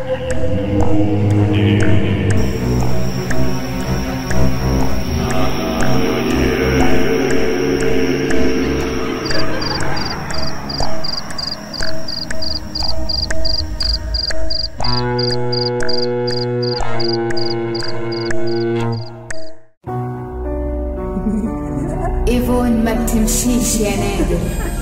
ايفون ما بتمشيش يا نادر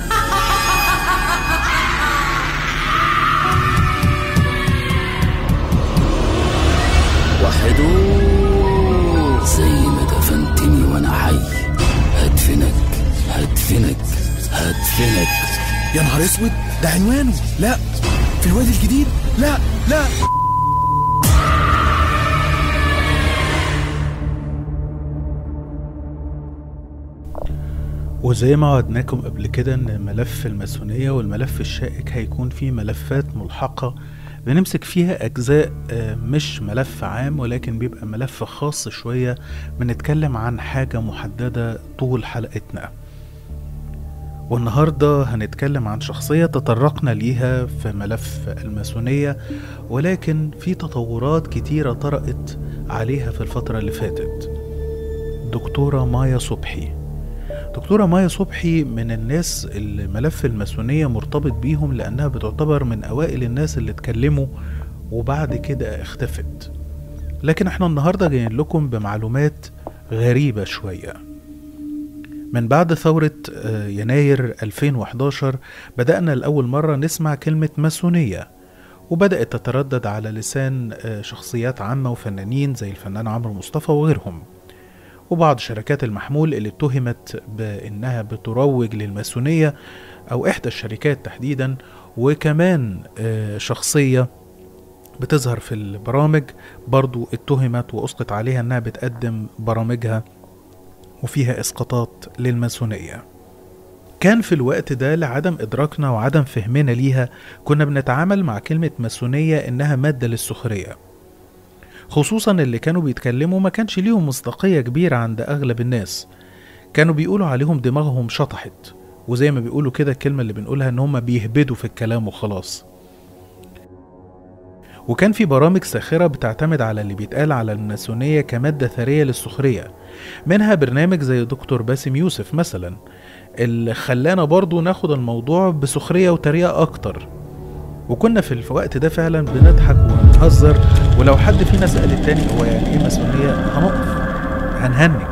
وحدو زي ما دفنتني وانا حي هدفنك هدفنك هدفنك يا نهار اسود ده عنوانه لا في الوادي الجديد لا لا وزي ما وعدناكم قبل كده ان ملف الماسونية والملف الشائك هيكون فيه ملفات ملحقة بنمسك فيها اجزاء آه، مش ملف عام ولكن بيبقى ملف خاص شوية بنتكلم عن حاجة محددة طول حلقتنا والنهاردة هنتكلم عن شخصية تطرقنا ليها في ملف الماسونية ولكن في تطورات كتيرة طرأت عليها في الفترة اللي فاتت دكتورة مايا صبحي دكتورة مايا صبحي من الناس اللي ملف الماسونية مرتبط بيهم لأنها بتعتبر من أوائل الناس اللي اتكلموا وبعد كده اختفت لكن احنا النهاردة جايين لكم بمعلومات غريبة شوية من بعد ثورة آه، يناير 2011 بدأنا لأول مرة نسمع كلمة ماسونية وبدأت تتردد على لسان آه، شخصيات عامة وفنانين زي الفنان عمرو مصطفى وغيرهم وبعض شركات المحمول اللي اتهمت بانها بتروج للماسونيه او احدى الشركات تحديدا وكمان آه، شخصيه بتظهر في البرامج برضو اتهمت واسقط عليها انها بتقدم برامجها وفيها اسقاطات للماسونيه كان في الوقت ده لعدم ادراكنا وعدم فهمنا ليها كنا بنتعامل مع كلمه ماسونيه انها ماده للسخريه خصوصا اللي كانوا بيتكلموا ما كانش ليهم مصداقية كبيرة عند أغلب الناس كانوا بيقولوا عليهم دماغهم شطحت وزي ما بيقولوا كده الكلمة اللي بنقولها إن هم بيهبدوا في الكلام وخلاص وكان في برامج ساخرة بتعتمد على اللي بيتقال على الماسونية كمادة ثرية للسخرية منها برنامج زي دكتور باسم يوسف مثلا اللي خلانا برضو ناخد الموضوع بسخرية وتريقة أكتر وكنا في الوقت ده فعلا بنضحك ونهزر ولو حد فينا سأل التاني هو يعني ايه ماسونية هنقف هنهنج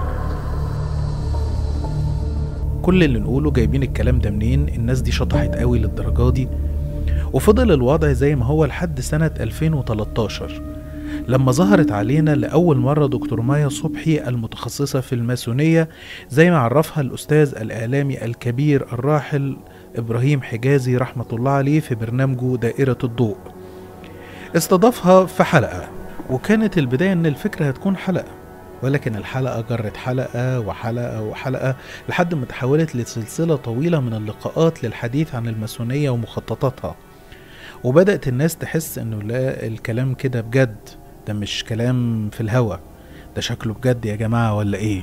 كل اللي نقوله جايبين الكلام ده منين الناس دي شطحت قوي للدرجة دي وفضل الوضع زي ما هو لحد سنة 2013 لما ظهرت علينا لأول مرة دكتور مايا صبحي المتخصصة في الماسونية زي ما عرفها الأستاذ الإعلامي الكبير الراحل إبراهيم حجازي رحمة الله عليه في برنامجه دائرة الضوء استضافها في حلقة وكانت البداية إن الفكرة هتكون حلقة ولكن الحلقة جرت حلقة وحلقة وحلقة لحد ما تحولت لسلسلة طويلة من اللقاءات للحديث عن الماسونية ومخططاتها وبدأت الناس تحس إنه لا الكلام كده بجد ده مش كلام في الهوا ده شكله بجد يا جماعة ولا إيه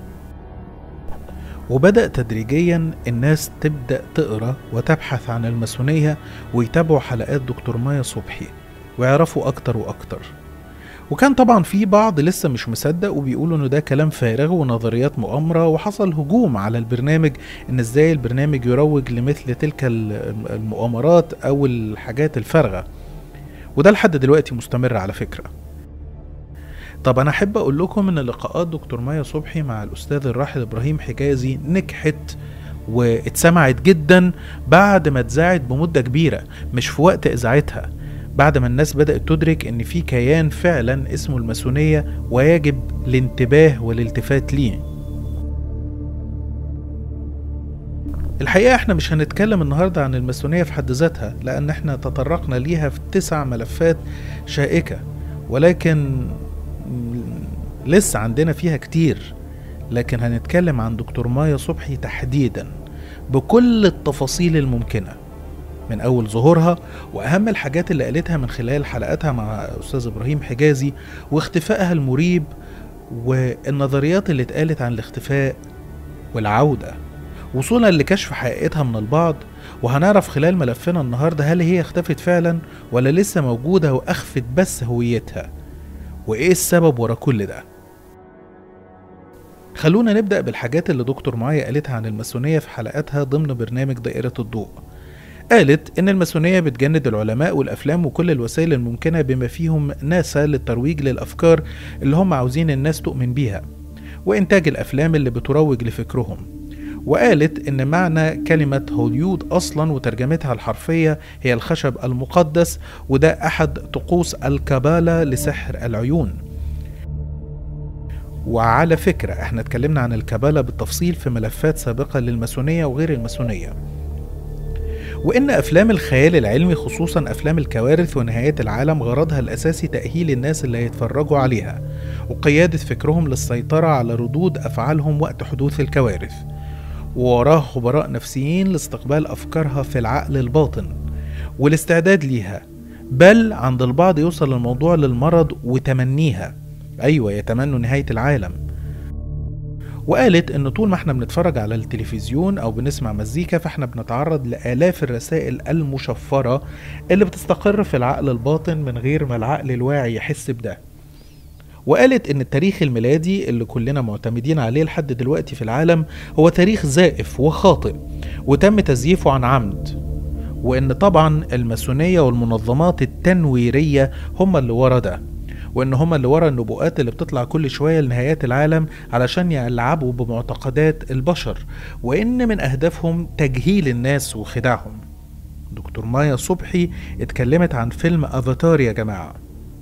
وبدأ تدريجيا الناس تبدأ تقرأ وتبحث عن الماسونية ويتابعوا حلقات دكتور مايا صبحي ويعرفوا أكتر وأكتر وكان طبعا في بعض لسه مش مصدق وبيقولوا انه ده كلام فارغ ونظريات مؤامرة وحصل هجوم على البرنامج ان ازاي البرنامج يروج لمثل تلك ال- المؤامرات او الحاجات الفارغة وده لحد دلوقتي مستمر على فكرة طب انا احب اقول لكم ان لقاءات دكتور مايا صبحي مع الاستاذ الراحل ابراهيم حجازي نجحت واتسمعت جدا بعد ما اتذاعت بمده كبيره مش في وقت اذاعتها بعد ما الناس بدات تدرك ان في كيان فعلا اسمه الماسونيه ويجب الانتباه والالتفات ليه الحقيقة احنا مش هنتكلم النهاردة عن الماسونية في حد ذاتها لأن احنا تطرقنا ليها في تسع ملفات شائكة ولكن لسه عندنا فيها كتير لكن هنتكلم عن دكتور مايا صبحي تحديدا بكل التفاصيل الممكنة من أول ظهورها وأهم الحاجات اللي قالتها من خلال حلقاتها مع أستاذ إبراهيم حجازي واختفائها المريب والنظريات اللي اتقالت عن الاختفاء والعودة وصولا لكشف حقيقتها من البعض وهنعرف خلال ملفنا النهاردة هل هي اختفت فعلا ولا لسه موجودة وأخفت بس هويتها وإيه السبب ورا كل ده خلونا نبدأ بالحاجات اللي دكتور معايا قالتها عن الماسونية في حلقاتها ضمن برنامج دائرة الضوء قالت إن الماسونية بتجند العلماء والأفلام وكل الوسائل الممكنة بما فيهم ناسا للترويج للأفكار اللي هم عاوزين الناس تؤمن بيها وإنتاج الأفلام اللي بتروج لفكرهم وقالت إن معنى كلمة هوليود أصلا وترجمتها الحرفية هي الخشب المقدس وده أحد طقوس الكابالا لسحر العيون وعلى فكرة احنا اتكلمنا عن الكابالا بالتفصيل في ملفات سابقة للماسونية وغير الماسونية وإن أفلام الخيال العلمي خصوصا أفلام الكوارث ونهاية العالم غرضها الأساسي تأهيل الناس اللي هيتفرجوا عليها وقيادة فكرهم للسيطرة على ردود أفعالهم وقت حدوث الكوارث ووراه خبراء نفسيين لاستقبال أفكارها في العقل الباطن والاستعداد ليها بل عند البعض يوصل الموضوع للمرض وتمنيها أيوة يتمنوا نهاية العالم وقالت ان طول ما احنا بنتفرج على التلفزيون او بنسمع مزيكا فاحنا بنتعرض لالاف الرسائل المشفره اللي بتستقر في العقل الباطن من غير ما العقل الواعي يحس بده وقالت ان التاريخ الميلادي اللي كلنا معتمدين عليه لحد دلوقتي في العالم هو تاريخ زائف وخاطئ وتم تزييفه عن عمد وان طبعا الماسونيه والمنظمات التنويريه هم اللي ورا ده وان هما اللي ورا النبوءات اللي بتطلع كل شويه لنهايات العالم علشان يلعبوا بمعتقدات البشر وان من اهدافهم تجهيل الناس وخداعهم دكتور مايا صبحي اتكلمت عن فيلم افاتار يا جماعه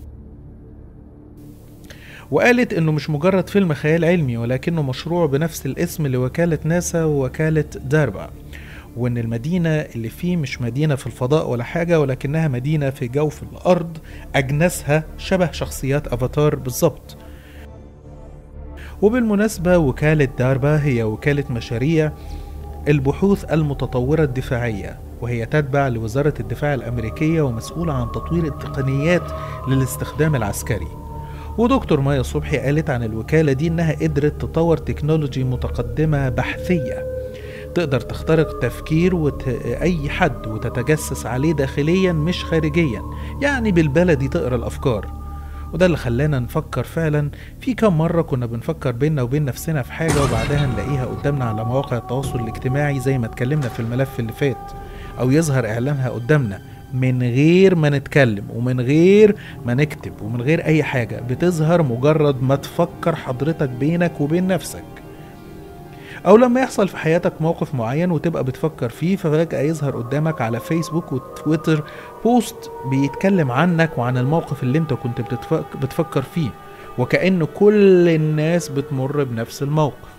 وقالت انه مش مجرد فيلم خيال علمي ولكنه مشروع بنفس الاسم لوكاله ناسا ووكاله داربا وان المدينة اللي فيه مش مدينة في الفضاء ولا حاجة ولكنها مدينة في جوف الارض اجناسها شبه شخصيات افاتار بالظبط وبالمناسبة وكالة داربا هي وكالة مشاريع البحوث المتطورة الدفاعية وهي تتبع لوزارة الدفاع الأمريكية ومسؤولة عن تطوير التقنيات للاستخدام العسكري ودكتور مايا صبحي قالت عن الوكالة دي إنها قدرت تطور تكنولوجي متقدمة بحثية تقدر تخترق تفكير وت... أي حد وتتجسس عليه داخليا مش خارجيا يعني بالبلدي تقرا الأفكار وده اللي خلانا نفكر فعلا في كم مرة كنا بنفكر بينا وبين نفسنا في حاجة وبعدها نلاقيها قدامنا على مواقع التواصل الاجتماعي زي ما اتكلمنا في الملف اللي فات أو يظهر إعلانها قدامنا من غير ما نتكلم ومن غير ما نكتب ومن غير أي حاجة بتظهر مجرد ما تفكر حضرتك بينك وبين نفسك او لما يحصل في حياتك موقف معين وتبقى بتفكر فيه ففجأة يظهر قدامك على فيسبوك وتويتر بوست بيتكلم عنك وعن الموقف اللي انت كنت بتتفك بتفكر فيه وكأن كل الناس بتمر بنفس الموقف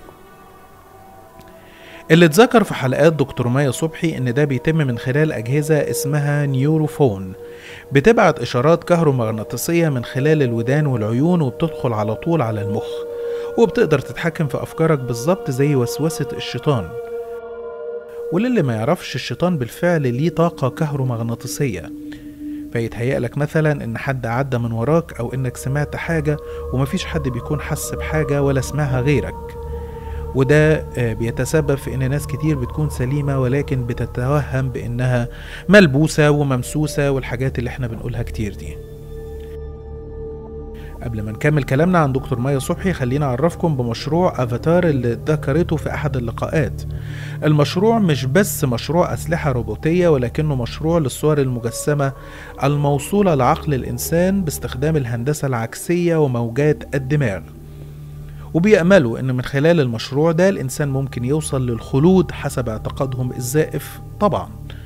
اللي اتذكر في حلقات دكتور مايا صبحي ان ده بيتم من خلال اجهزة اسمها نيوروفون بتبعت اشارات كهرومغناطيسية من خلال الودان والعيون وبتدخل على طول على المخ وبتقدر تتحكم في أفكارك بالظبط زي وسوسة الشيطان وللي ما يعرفش الشيطان بالفعل ليه طاقة كهرومغناطيسية فيتهيأ لك مثلا إن حد عدى من وراك أو إنك سمعت حاجة ومفيش حد بيكون حس بحاجة ولا سمعها غيرك وده بيتسبب في ان ناس كتير بتكون سليمة ولكن بتتوهم بانها ملبوسة وممسوسة والحاجات اللي احنا بنقولها كتير دي قبل ما نكمل كلامنا عن دكتور مايا صبحي خلينا أعرفكم بمشروع أفاتار اللي ذكرته في أحد اللقاءات المشروع مش بس مشروع أسلحة روبوتية ولكنه مشروع للصور المجسمة الموصولة لعقل الإنسان باستخدام الهندسة العكسية وموجات الدماغ وبيأملوا إن من خلال المشروع ده الإنسان ممكن يوصل للخلود حسب اعتقادهم الزائف طبعا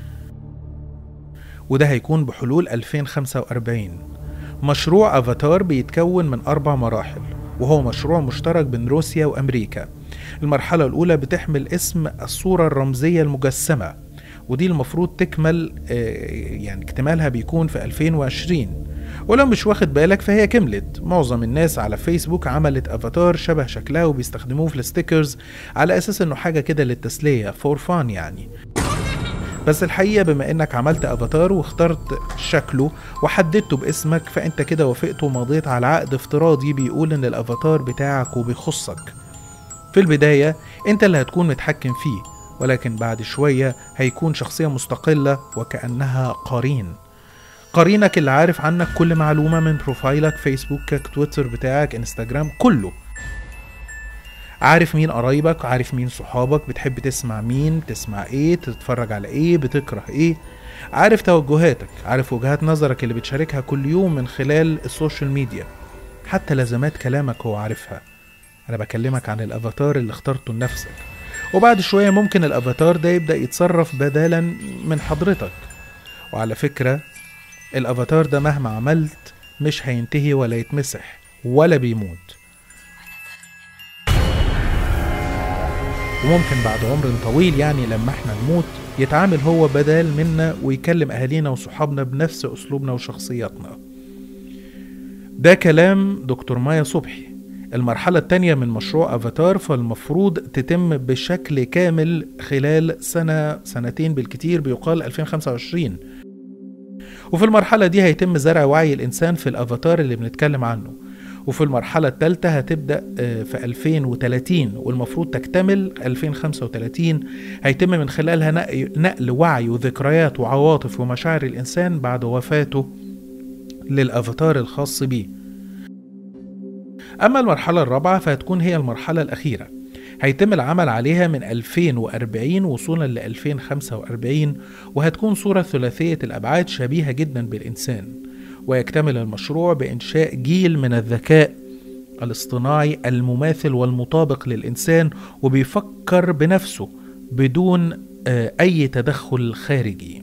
وده هيكون بحلول 2045 مشروع افاتار بيتكون من اربع مراحل وهو مشروع مشترك بين روسيا وامريكا المرحله الاولى بتحمل اسم الصوره الرمزيه المجسمه ودي المفروض تكمل يعني اكتمالها بيكون في 2020 ولو مش واخد بالك فهي كملت معظم الناس على فيسبوك عملت افاتار شبه شكلها وبيستخدموه في الستيكرز على اساس انه حاجه كده للتسليه فور فان يعني بس الحقيقة بما انك عملت افاتار واخترت شكله وحددته باسمك فانت كده وافقت ومضيت على عقد افتراضي بيقول ان الافاتار بتاعك وبيخصك في البداية انت اللي هتكون متحكم فيه ولكن بعد شوية هيكون شخصية مستقلة وكأنها قرين قرينك اللي عارف عنك كل معلومة من بروفايلك فيسبوكك تويتر بتاعك انستجرام كله عارف مين قرايبك عارف مين صحابك بتحب تسمع مين تسمع ايه تتفرج على ايه بتكره ايه عارف توجهاتك عارف وجهات نظرك اللي بتشاركها كل يوم من خلال السوشيال ميديا حتى لازمات كلامك هو عارفها انا بكلمك عن الافاتار اللي اخترته لنفسك وبعد شوية ممكن الافاتار ده يبدأ يتصرف بدالا من حضرتك وعلى فكرة الافاتار ده مهما عملت مش هينتهي ولا يتمسح ولا بيموت وممكن بعد عمر طويل يعني لما احنا نموت يتعامل هو بدال منا ويكلم اهالينا وصحابنا بنفس اسلوبنا وشخصياتنا ده كلام دكتور مايا صبحي المرحلة التانية من مشروع افاتار فالمفروض تتم بشكل كامل خلال سنة سنتين بالكتير بيقال 2025 وفي المرحلة دي هيتم زرع وعي الإنسان في الأفاتار اللي بنتكلم عنه وفي المرحلة الثالثة هتبدأ آه، في 2030 والمفروض تكتمل 2035 هيتم من خلالها نقل- نقل وعي وذكريات وعواطف ومشاعر الإنسان بعد وفاته للأفاتار الخاص بيه أما المرحلة الرابعة فهتكون هي المرحلة الأخيرة هيتم العمل عليها من 2040 وصولا ل 2045 وهتكون صورة ثلاثية الأبعاد شبيهة جدا بالإنسان ويكتمل المشروع بإنشاء جيل من الذكاء الاصطناعي المماثل والمطابق للإنسان وبيفكر بنفسه بدون آه، أي تدخل خارجي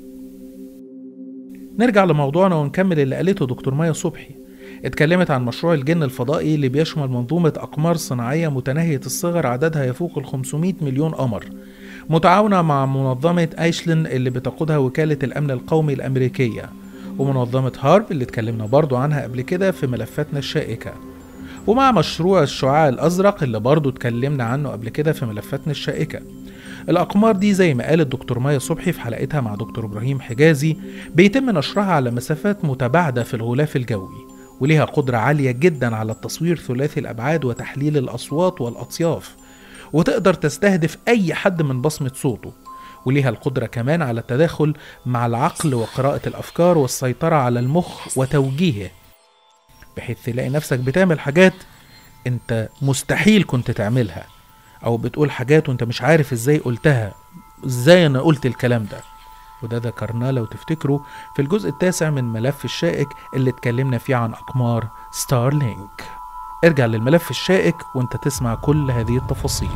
نرجع لموضوعنا ونكمل اللي قالته دكتور مايا صبحي اتكلمت عن مشروع الجن الفضائي اللي بيشمل منظومة أقمار صناعية متناهية الصغر عددها يفوق ال 500 مليون قمر متعاونة مع منظمة ايشلين اللي بتقودها وكالة الأمن القومي الأمريكية ومنظمة هارب اللي اتكلمنا برضو عنها قبل كده في ملفاتنا الشائكة ومع مشروع الشعاع الأزرق اللي برضو اتكلمنا عنه قبل كده في ملفاتنا الشائكة الأقمار دي زي ما قالت دكتور مايا صبحي في حلقتها مع دكتور إبراهيم حجازي بيتم نشرها على مسافات متباعدة في الغلاف الجوي وليها قدرة عالية جدا على التصوير ثلاثي الأبعاد وتحليل الأصوات والأطياف وتقدر تستهدف أي حد من بصمة صوته وليها القدرة كمان على التداخل مع العقل وقراءة الأفكار والسيطرة على المخ وتوجيهه بحيث تلاقي نفسك بتعمل حاجات انت مستحيل كنت تعملها او بتقول حاجات وانت مش عارف ازاي قلتها ازاي انا قلت الكلام ده وده ذكرناه لو تفتكروا في الجزء التاسع من ملف الشائك اللي اتكلمنا فيه عن اقمار ستارلينك ارجع للملف الشائك وانت تسمع كل هذه التفاصيل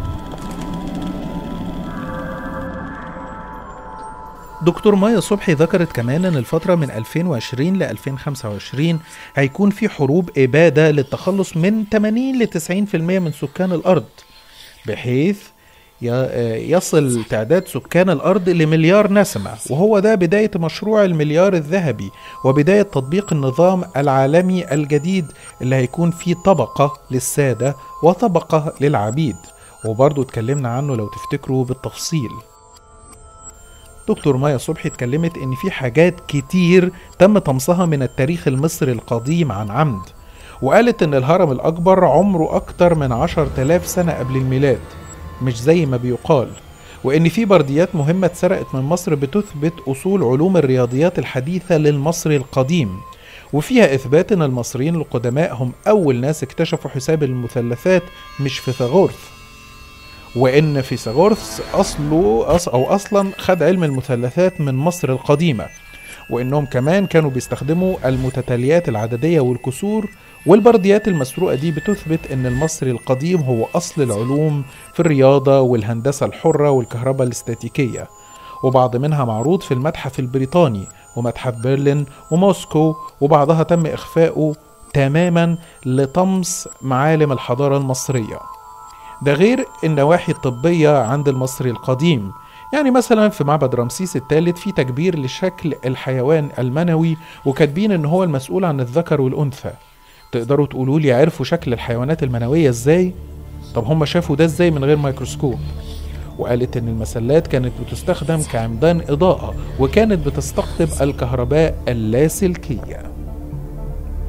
دكتور مايا صبحي ذكرت كمان ان الفترة من 2020 ل 2025 هيكون في حروب إبادة للتخلص من 80 ل 90% من سكان الأرض بحيث ي- يصل تعداد سكان الأرض لمليار نسمة وهو ده بداية مشروع المليار الذهبي وبداية تطبيق النظام العالمي الجديد اللي هيكون فيه طبقة للسادة وطبقة للعبيد وبرضه اتكلمنا عنه لو تفتكروا بالتفصيل دكتور مايا صبحي اتكلمت ان في حاجات كتير تم طمسها من التاريخ المصري القديم عن عمد وقالت ان الهرم الاكبر عمره اكتر من عشر تلاف سنة قبل الميلاد مش زي ما بيقال وان في برديات مهمة اتسرقت من مصر بتثبت اصول علوم الرياضيات الحديثة للمصري القديم وفيها اثبات ان المصريين القدماء هم اول ناس اكتشفوا حساب المثلثات مش فيثاغورث وان فيثاغورث اصله أص او اصلا خد علم المثلثات من مصر القديمه وانهم كمان كانوا بيستخدموا المتتاليات العدديه والكسور والبرديات المسروقه دي بتثبت ان المصري القديم هو اصل العلوم في الرياضه والهندسه الحره والكهرباء الاستاتيكيه وبعض منها معروض في المتحف البريطاني ومتحف برلين وموسكو وبعضها تم اخفائه تماما لطمس معالم الحضاره المصريه ده غير النواحي الطبية عند المصري القديم يعني مثلا في معبد رمسيس الثالث في تكبير لشكل الحيوان المنوي وكاتبين ان هو المسؤول عن الذكر والانثى تقدروا تقولوا لي عرفوا شكل الحيوانات المنوية ازاي طب هم شافوا ده ازاي من غير ميكروسكوب وقالت ان المسلات كانت بتستخدم كعمدان اضاءة وكانت بتستقطب الكهرباء اللاسلكية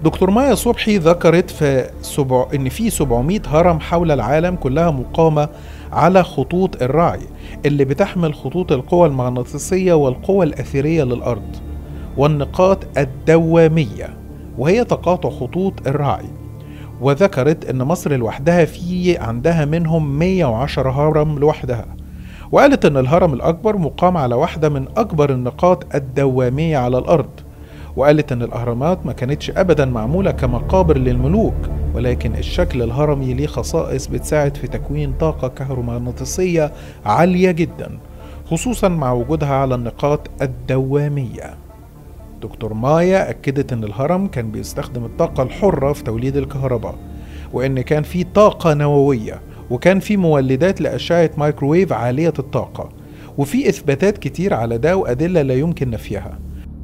دكتور مايا صبحي ذكرت في سبع... ان في 700 هرم حول العالم كلها مقامه على خطوط الرعي اللي بتحمل خطوط القوى المغناطيسيه والقوى الاثيريه للارض والنقاط الدواميه وهي تقاطع خطوط الرعي وذكرت ان مصر لوحدها في عندها منهم 110 هرم لوحدها وقالت ان الهرم الاكبر مقام على واحده من اكبر النقاط الدواميه على الارض وقالت ان الاهرامات ما كانتش ابدا معموله كمقابر للملوك ولكن الشكل الهرمي ليه خصائص بتساعد في تكوين طاقه كهرومغناطيسيه عاليه جدا خصوصا مع وجودها على النقاط الدواميه دكتور مايا أكدت إن الهرم كان بيستخدم الطاقة الحرة في توليد الكهرباء وإن كان في طاقة نووية وكان في مولدات لأشعة مايكروويف عالية الطاقة وفي إثباتات كتير على ده وأدلة لا يمكن نفيها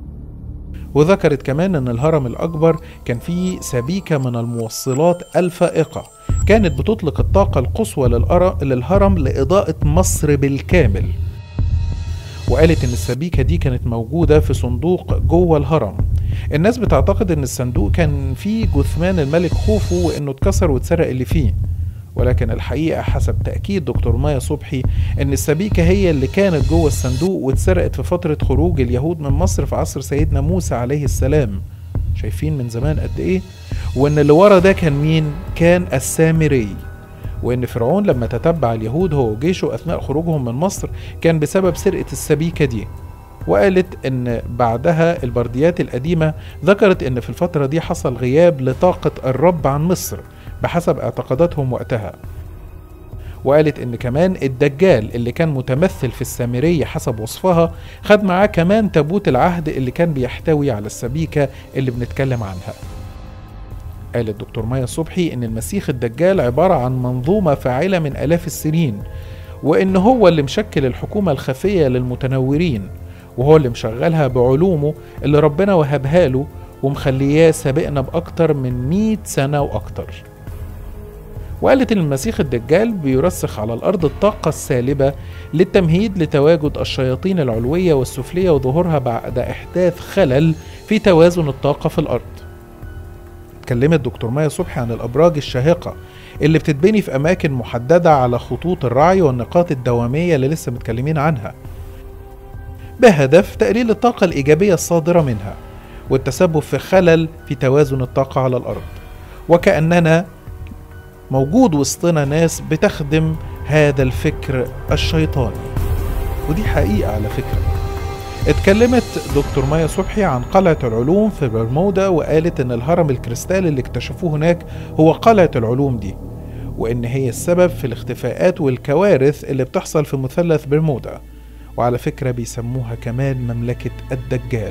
وذكرت كمان أن الهرم الأكبر كان فيه سبيكة من الموصلات الفائقة كانت بتطلق الطاقة القصوى للأر- للهرم لإضاءة مصر بالكامل وقالت ان السبيكه دي كانت موجوده في صندوق جوه الهرم الناس بتعتقد ان الصندوق كان فيه جثمان الملك خوفو وانه اتكسر واتسرق اللي فيه ولكن الحقيقه حسب تاكيد دكتور مايا صبحي ان السبيكه هي اللي كانت جوه الصندوق واتسرقت في فتره خروج اليهود من مصر في عصر سيدنا موسى عليه السلام شايفين من زمان قد ايه وان اللي ورا ده كان مين كان السامري وان فرعون لما تتبع اليهود هو وجيشه اثناء خروجهم من مصر كان بسبب سرقه السبيكه دي وقالت ان بعدها البرديات القديمه ذكرت ان في الفتره دي حصل غياب لطاقه الرب عن مصر بحسب اعتقاداتهم وقتها وقالت ان كمان الدجال اللي كان متمثل في السامريه حسب وصفها خد معاه كمان تابوت العهد اللي كان بيحتوي على السبيكه اللي بنتكلم عنها قال الدكتور مايا صبحي ان المسيح الدجال عبارة عن منظومة فاعلة من آلاف السنين وان هو اللي مشكل الحكومة الخفية للمتنورين وهو اللي مشغلها بعلومه اللي ربنا وهبها له ومخلياه سابقنا بأكتر من 100 سنة وأكتر وقالت ان المسيح الدجال بيرسخ على الارض الطاقه السالبه للتمهيد لتواجد الشياطين العلويه والسفليه وظهورها بعد احداث خلل في توازن الطاقه في الارض اتكلمت دكتور مايا صبحي عن الابراج الشاهقه اللي بتتبني في اماكن محدده على خطوط الرعي والنقاط الدواميه اللي لسه متكلمين عنها بهدف تقليل الطاقه الايجابيه الصادره منها والتسبب في خلل في توازن الطاقه على الارض وكاننا موجود وسطنا ناس بتخدم هذا الفكر الشيطاني ودي حقيقه على فكره اتكلمت دكتور مايا صبحي عن قلعة العلوم في برمودا وقالت ان الهرم الكريستال اللي اكتشفوه هناك هو قلعة العلوم دي وان هي السبب في الاختفاءات والكوارث اللي بتحصل في مثلث برمودا وعلى فكرة بيسموها كمان مملكة الدجال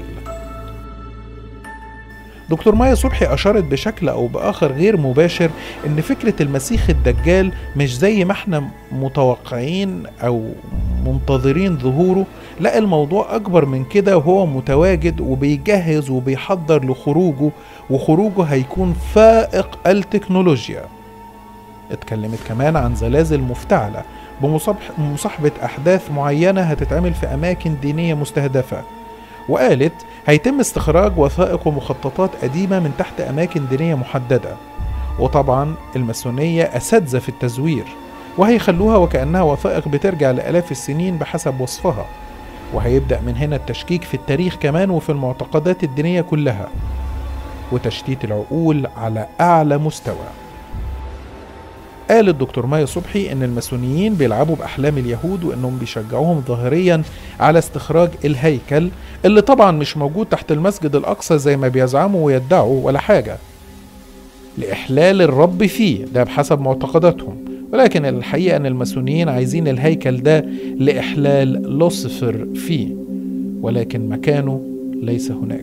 دكتور مايا صبحي أشارت بشكل أو بآخر غير مباشر إن فكرة المسيح الدجال مش زي ما احنا متوقعين أو منتظرين ظهوره لا الموضوع أكبر من كده وهو متواجد وبيجهز وبيحضر لخروجه وخروجه هيكون فائق التكنولوجيا اتكلمت كمان عن زلازل مفتعلة بمصاحبة أحداث معينة هتتعمل في أماكن دينية مستهدفة وقالت هيتم استخراج وثائق ومخططات قديمة من تحت أماكن دينية محددة وطبعا الماسونية أساتذة في التزوير وهيخلوها وكأنها وثائق بترجع لآلاف السنين بحسب وصفها وهيبدأ من هنا التشكيك في التاريخ كمان وفي المعتقدات الدينية كلها وتشتيت العقول على أعلى مستوى قال الدكتور مايا صبحي ان الماسونيين بيلعبوا باحلام اليهود وانهم بيشجعوهم ظاهريا على استخراج الهيكل اللي طبعا مش موجود تحت المسجد الاقصى زي ما بيزعموا ويدعوا ولا حاجه لاحلال الرب فيه ده بحسب معتقداتهم ولكن الحقيقه ان الماسونيين عايزين الهيكل ده لاحلال لوسيفر فيه ولكن مكانه ليس هناك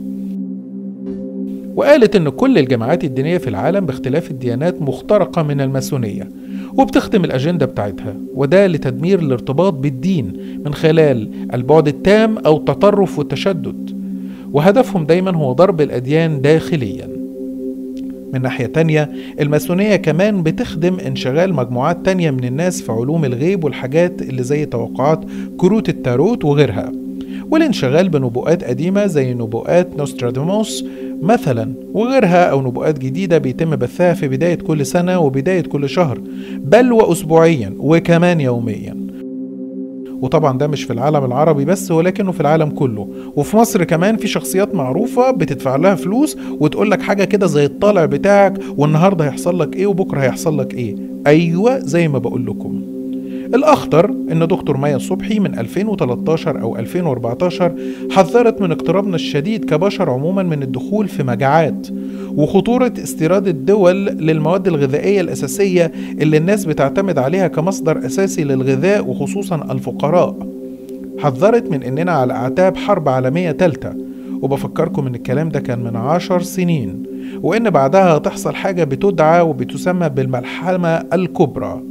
وقالت ان كل الجماعات الدينيه في العالم باختلاف الديانات مخترقه من الماسونيه وبتخدم الاجنده بتاعتها وده لتدمير الارتباط بالدين من خلال البعد التام او التطرف والتشدد وهدفهم دايما هو ضرب الاديان داخليا من ناحية تانية الماسونية كمان بتخدم انشغال مجموعات تانية من الناس في علوم الغيب والحاجات اللي زي توقعات كروت التاروت وغيرها والانشغال بنبوءات قديمة زي نبوءات نوستراداموس مثلا وغيرها أو نبوءات جديدة بيتم بثها في بداية كل سنة وبداية كل شهر بل وأسبوعيا وكمان يوميا وطبعا ده مش في العالم العربي بس ولكنه في العالم كله وفي مصر كمان في شخصيات معروفة بتدفع لها فلوس وتقول لك حاجة كده زي الطالع بتاعك والنهاردة هيحصل لك ايه وبكرة هيحصل لك ايه ايوه زي ما بقول لكم الأخطر إن دكتور مايا صبحي من 2013 أو 2014 حذرت من اقترابنا الشديد كبشر عموما من الدخول في مجاعات وخطورة استيراد الدول للمواد الغذائية الأساسية اللي الناس بتعتمد عليها كمصدر أساسي للغذاء وخصوصا الفقراء حذرت من إننا على أعتاب حرب عالمية تالتة وبفكركم إن الكلام ده كان من عشر سنين وإن بعدها هتحصل حاجة بتدعى وبتسمى بالملحمة الكبرى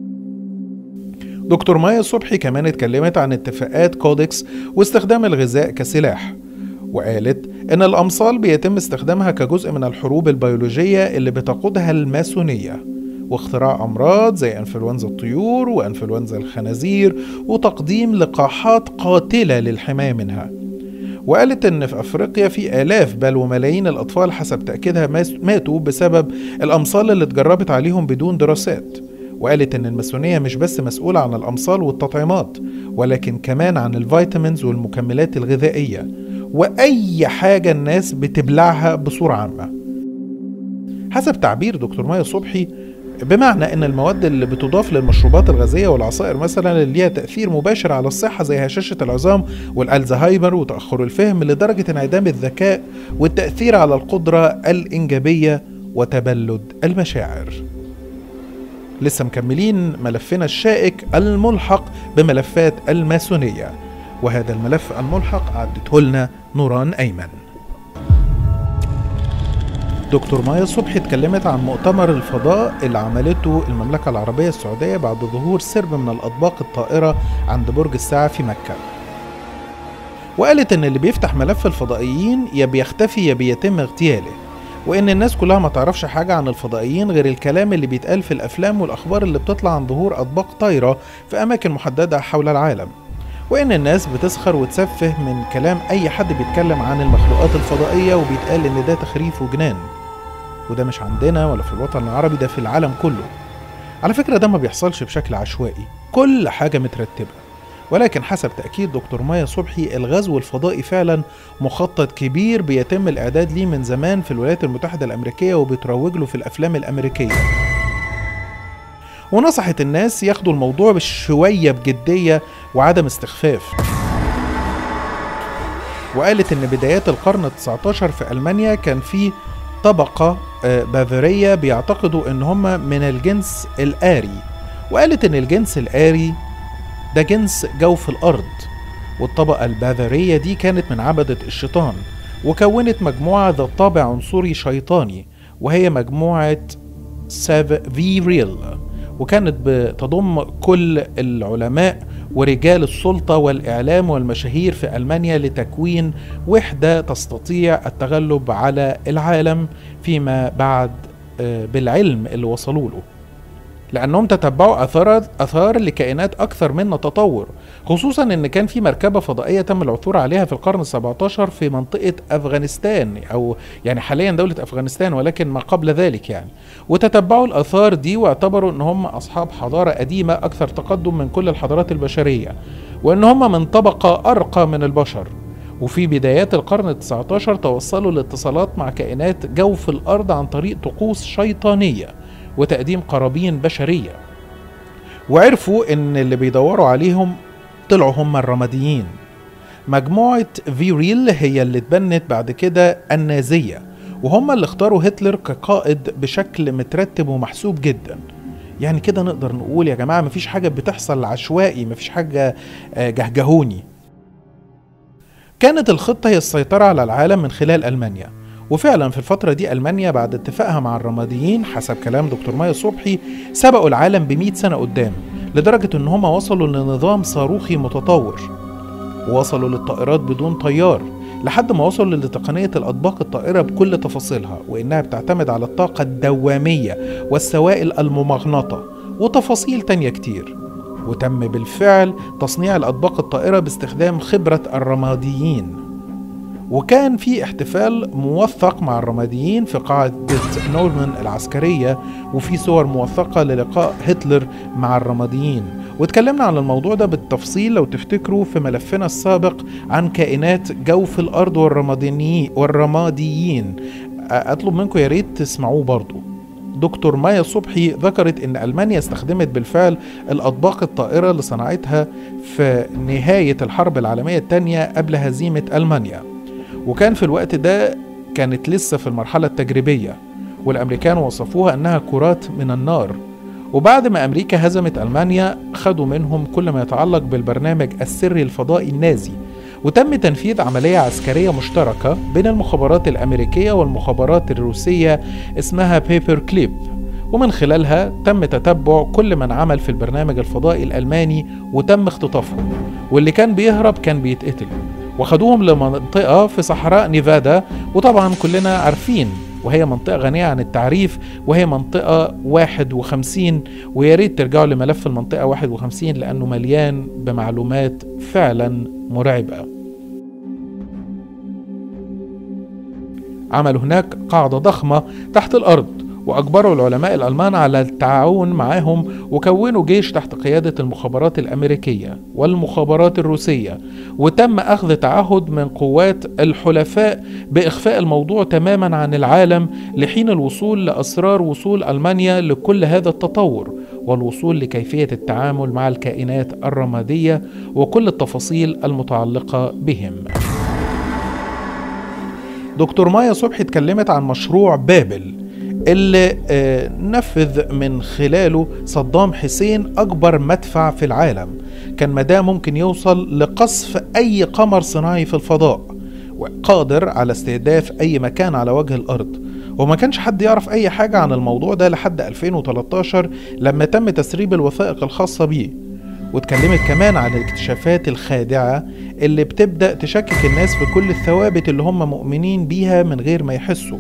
دكتور مايا صبحي كمان اتكلمت عن اتفاقات كودكس واستخدام الغذاء كسلاح وقالت إن الأمصال بيتم استخدامها كجزء من الحروب البيولوجية اللي بتقودها الماسونية واختراع أمراض زي أنفلونزا الطيور وأنفلونزا الخنازير وتقديم لقاحات قاتلة للحماية منها وقالت إن في أفريقيا في آلاف بل وملايين الأطفال حسب تأكيدها ماتوا بسبب الأمصال اللي اتجربت عليهم بدون دراسات وقالت إن الماسونية مش بس مسؤولة عن الأمصال والتطعيمات ولكن كمان عن الفيتامينز والمكملات الغذائية وأي حاجة الناس بتبلعها بصورة عامة حسب تعبير دكتور مايا صبحي بمعنى ان المواد اللي بتضاف للمشروبات الغازيه والعصائر مثلا اللي ليها تاثير مباشر على الصحه زي هشاشه العظام والالزهايمر وتاخر الفهم لدرجه انعدام الذكاء والتاثير على القدره الانجابيه وتبلد المشاعر لسه مكملين ملفنا الشائك الملحق بملفات الماسونيه وهذا الملف الملحق عدته لنا نوران ايمن دكتور مايا صبحي اتكلمت عن مؤتمر الفضاء اللي عملته المملكة العربية السعودية بعد ظهور سرب من الأطباق الطائرة عند برج الساعة في مكة وقالت إن اللي بيفتح ملف الفضائيين يا بيختفي يا بيتم اغتياله وإن الناس كلها ما تعرفش حاجة عن الفضائيين غير الكلام اللي بيتقال في الأفلام والأخبار اللي بتطلع عن ظهور أطباق طايرة في أماكن محددة حول العالم وإن الناس بتسخر وتسفه من كلام أي حد بيتكلم عن المخلوقات الفضائية وبيتقال إن ده تخريف وجنان وده مش عندنا ولا في الوطن العربي ده في العالم كله على فكرة ده ما بيحصلش بشكل عشوائي كل حاجة مترتبة ولكن حسب تأكيد دكتور مايا صبحي الغزو الفضائي فعلا مخطط كبير بيتم الإعداد ليه من زمان في الولايات المتحدة الأمريكية وبيتروج له في الأفلام الأمريكية ونصحت الناس ياخدوا الموضوع بشوية بجدية وعدم استخفاف وقالت إن بدايات القرن ال19 في ألمانيا كان في طبقة بافارية بيعتقدوا إن هم من الجنس الآري وقالت إن الجنس الآري ده جنس جوف الأرض والطبقة البافارية دي كانت من عبدة الشيطان وكونت مجموعة ذات طابع عنصري شيطاني وهي مجموعة ساف فيريل وكانت بتضم كل العلماء ورجال السلطة والإعلام والمشاهير في ألمانيا لتكوين وحدة تستطيع التغلب على العالم فيما بعد بالعلم اللي وصلوا له لأنهم تتبعوا أثار أثار لكائنات أكثر منا تطور خصوصا إن كان في مركبة فضائية تم العثور عليها في القرن ال17 في منطقة أفغانستان أو يعني حاليا دولة أفغانستان ولكن ما قبل ذلك يعني وتتبعوا الآثار دي واعتبروا إن هم أصحاب حضارة قديمة أكثر تقدم من كل الحضارات البشرية وإن هم من طبقة أرقى من البشر وفي بدايات القرن ال19 توصلوا لاتصالات مع كائنات جوف الأرض عن طريق طقوس شيطانية وتقديم قرابين بشرية وعرفوا ان اللي بيدوروا عليهم طلعوا هم الرماديين مجموعة فيريل هي اللي اتبنت بعد كده النازية وهم اللي اختاروا هتلر كقائد بشكل مترتب ومحسوب جدا يعني كده نقدر نقول يا جماعة مفيش حاجة بتحصل عشوائي مفيش حاجة جهجهوني كانت الخطة هي السيطرة على العالم من خلال ألمانيا وفعلا في الفترة دي ألمانيا بعد اتفاقها مع الرماديين حسب كلام دكتور مايا صبحي سبقوا العالم بمئة سنة قدام لدرجة إن هم وصلوا لنظام صاروخي متطور ووصلوا للطائرات بدون طيار لحد ما وصلوا لتقنية الأطباق الطائرة بكل تفاصيلها وإنها بتعتمد على الطاقة الدوامية والسوائل الممغنطة وتفاصيل تانية كتير وتم بالفعل تصنيع الأطباق الطائرة باستخدام خبرة الرماديين وكان في احتفال موثق مع الرماديين في قاعدة نورمان العسكرية وفي صور موثقة للقاء هتلر مع الرماديين واتكلمنا عن الموضوع ده بالتفصيل لو تفتكروا في ملفنا السابق عن كائنات جوف الأرض والرماديين والرماديين أطلب منكم يا ريت تسمعوه برضو دكتور مايا صبحي ذكرت ان المانيا استخدمت بالفعل الاطباق الطائره اللي صنعتها في نهايه الحرب العالميه الثانيه قبل هزيمه المانيا وكان في الوقت ده كانت لسه في المرحله التجريبيه والامريكان وصفوها انها كرات من النار وبعد ما امريكا هزمت المانيا خدوا منهم كل ما يتعلق بالبرنامج السري الفضائي النازي وتم تنفيذ عملية عسكرية مشتركة بين المخابرات الأمريكية والمخابرات الروسية اسمها بيبر كليب ومن خلالها تم تتبع كل من عمل في البرنامج الفضائي الألماني وتم اختطافهم واللي كان بيهرب كان بيتقتل وخدوهم لمنطقة في صحراء نيفادا وطبعا كلنا عارفين وهي منطقة غنية عن التعريف وهي منطقة 51 ويا ريت ترجعوا لملف المنطقة 51 لأنه مليان بمعلومات فعلا مرعبة. عملوا هناك قاعدة ضخمة تحت الأرض وأجبروا العلماء الألمان على التعاون معهم وكونوا جيش تحت قيادة المخابرات الأمريكية والمخابرات الروسية وتم أخذ تعهد من قوات الحلفاء بإخفاء الموضوع تماما عن العالم لحين الوصول لأسرار وصول ألمانيا لكل هذا التطور والوصول لكيفية التعامل مع الكائنات الرمادية وكل التفاصيل المتعلقة بهم دكتور مايا صبحي اتكلمت عن مشروع بابل اللي آه، نفذ من خلاله صدام حسين أكبر مدفع في العالم كان مداه ممكن يوصل لقصف أي قمر صناعي في الفضاء وقادر على استهداف أي مكان على وجه الأرض وما كانش حد يعرف أي حاجة عن الموضوع ده لحد 2013 لما تم تسريب الوثائق الخاصة بيه واتكلمت كمان عن الاكتشافات الخادعة اللي بتبدأ تشكك الناس في كل الثوابت اللي هم مؤمنين بيها من غير ما يحسوا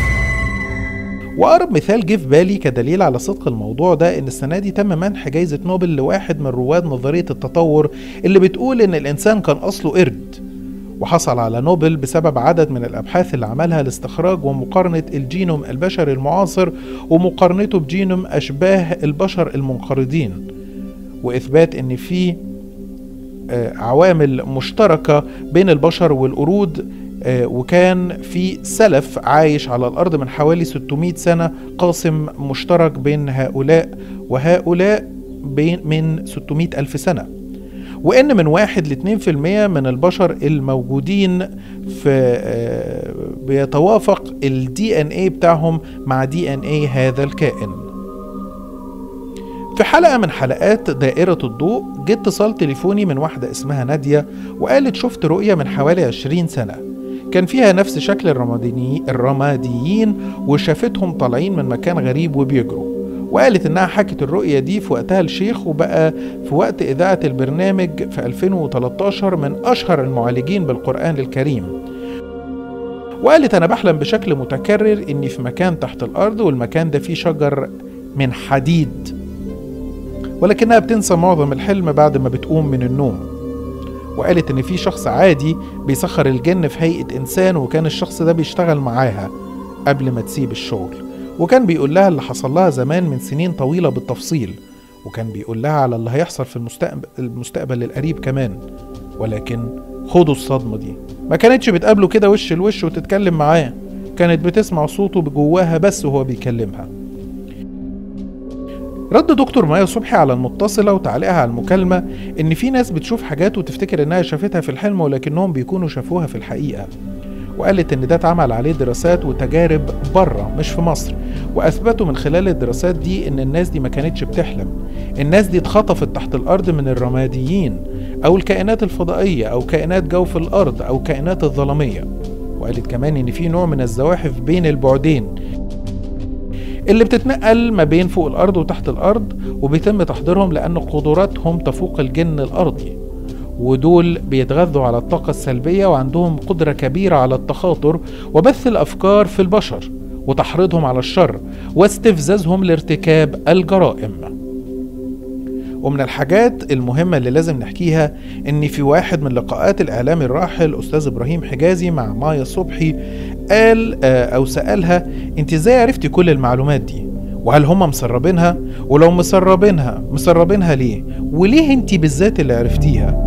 وأقرب مثال جه في بالي كدليل على صدق الموضوع ده إن السنة دي تم منح جايزة نوبل لواحد من رواد نظرية التطور اللي بتقول إن الإنسان كان أصله قرد وحصل على نوبل بسبب عدد من الأبحاث اللي عملها لاستخراج ومقارنة الجينوم البشري المعاصر ومقارنته بجينوم أشباه البشر المنقرضين وإثبات إن في آه، عوامل مشتركة بين البشر والقرود آه، وكان في سلف عايش على الأرض من حوالي 600 سنة قاسم مشترك بين هؤلاء وهؤلاء بين من 600 ألف سنة وإن من واحد لاتنين في المية من البشر الموجودين في آه، بيتوافق الدي ان اي بتاعهم مع دي ان اي هذا الكائن في حلقة من حلقات دائرة الضوء جه اتصال تليفوني من واحدة اسمها نادية وقالت شفت رؤية من حوالي 20 سنة كان فيها نفس شكل الرماديني الرماديين وشافتهم طالعين من مكان غريب وبيجروا وقالت انها حكت الرؤية دي في وقتها الشيخ وبقى في وقت اذاعة البرنامج في 2013 من اشهر المعالجين بالقرآن الكريم وقالت انا بحلم بشكل متكرر اني في مكان تحت الارض والمكان ده فيه شجر من حديد ولكنها بتنسى معظم الحلم بعد ما بتقوم من النوم وقالت ان في شخص عادي بيسخر الجن في هيئة انسان وكان الشخص ده بيشتغل معاها قبل ما تسيب الشغل وكان بيقول لها اللي حصل لها زمان من سنين طويلة بالتفصيل وكان بيقول لها على اللي هيحصل في المستقبل, المستقبل القريب كمان ولكن خدوا الصدمة دي ما كانتش بتقابله كده وش لوش وتتكلم معاه كانت بتسمع صوته بجواها بس وهو بيكلمها رد دكتور مايا صبحي على المتصلة وتعليقها على المكالمة إن في ناس بتشوف حاجات وتفتكر إنها شافتها في الحلم ولكنهم بيكونوا شافوها في الحقيقة وقالت إن ده اتعمل عليه دراسات وتجارب بره مش في مصر وأثبتوا من خلال الدراسات دي إن الناس دي ما كانتش بتحلم الناس دي اتخطفت تحت الأرض من الرماديين أو الكائنات الفضائية أو كائنات جوف الأرض أو كائنات الظلامية وقالت كمان إن في نوع من الزواحف بين البعدين اللي بتتنقل ما بين فوق الأرض وتحت الأرض وبيتم تحضيرهم لأن قدراتهم تفوق الجن الأرضي ودول بيتغذوا على الطاقة السلبية وعندهم قدرة كبيرة على التخاطر وبث الأفكار في البشر وتحريضهم على الشر واستفزازهم لارتكاب الجرائم ومن الحاجات المهمة اللي لازم نحكيها إن في واحد من لقاءات الإعلامي الراحل أستاذ إبراهيم حجازي مع مايا صبحي قال آه، أو سألها أنت إزاي عرفتي كل المعلومات دي؟ وهل هم مسربينها؟ ولو مسربينها مسربينها ليه؟ وليه أنت بالذات اللي عرفتيها؟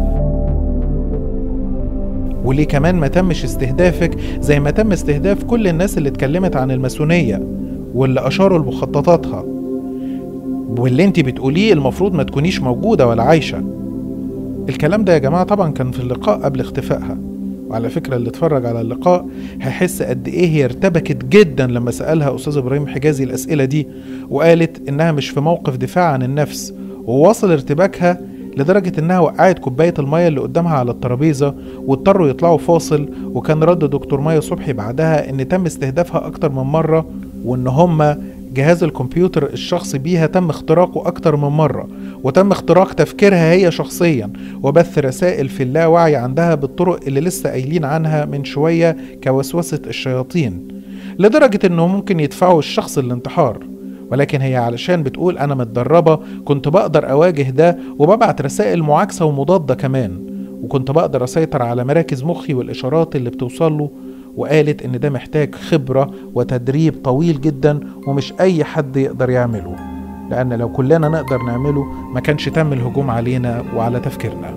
وليه كمان ما تمش استهدافك زي ما تم استهداف كل الناس اللي اتكلمت عن الماسونية واللي أشاروا لمخططاتها واللي انت بتقوليه المفروض ما تكونيش موجودة ولا عايشة الكلام ده يا جماعة طبعا كان في اللقاء قبل اختفائها وعلى فكرة اللي اتفرج على اللقاء هيحس قد ايه هي ارتبكت جدا لما سألها أستاذ إبراهيم حجازي الأسئلة دي وقالت إنها مش في موقف دفاع عن النفس وواصل ارتباكها لدرجة إنها وقعت كوباية المية اللي قدامها على الترابيزة واضطروا يطلعوا فاصل وكان رد دكتور مايا صبحي بعدها إن تم استهدافها أكتر من مرة وإن هما جهاز الكمبيوتر الشخصي بيها تم اختراقه أكتر من مرة وتم اختراق تفكيرها هي شخصيا وبث رسائل في اللاوعي عندها بالطرق اللي لسه قايلين عنها من شوية كوسوسة الشياطين لدرجة إنه ممكن يدفعوا الشخص للانتحار ولكن هي علشان بتقول أنا متدربة كنت بقدر أواجه ده وببعت رسائل معاكسة ومضادة كمان وكنت بقدر أسيطر على مراكز مخي والإشارات اللي بتوصل له وقالت إن ده محتاج خبرة وتدريب طويل جدا ومش أي حد يقدر يعمله لأن لو كلنا نقدر نعمله ما كانش تم الهجوم علينا وعلى تفكيرنا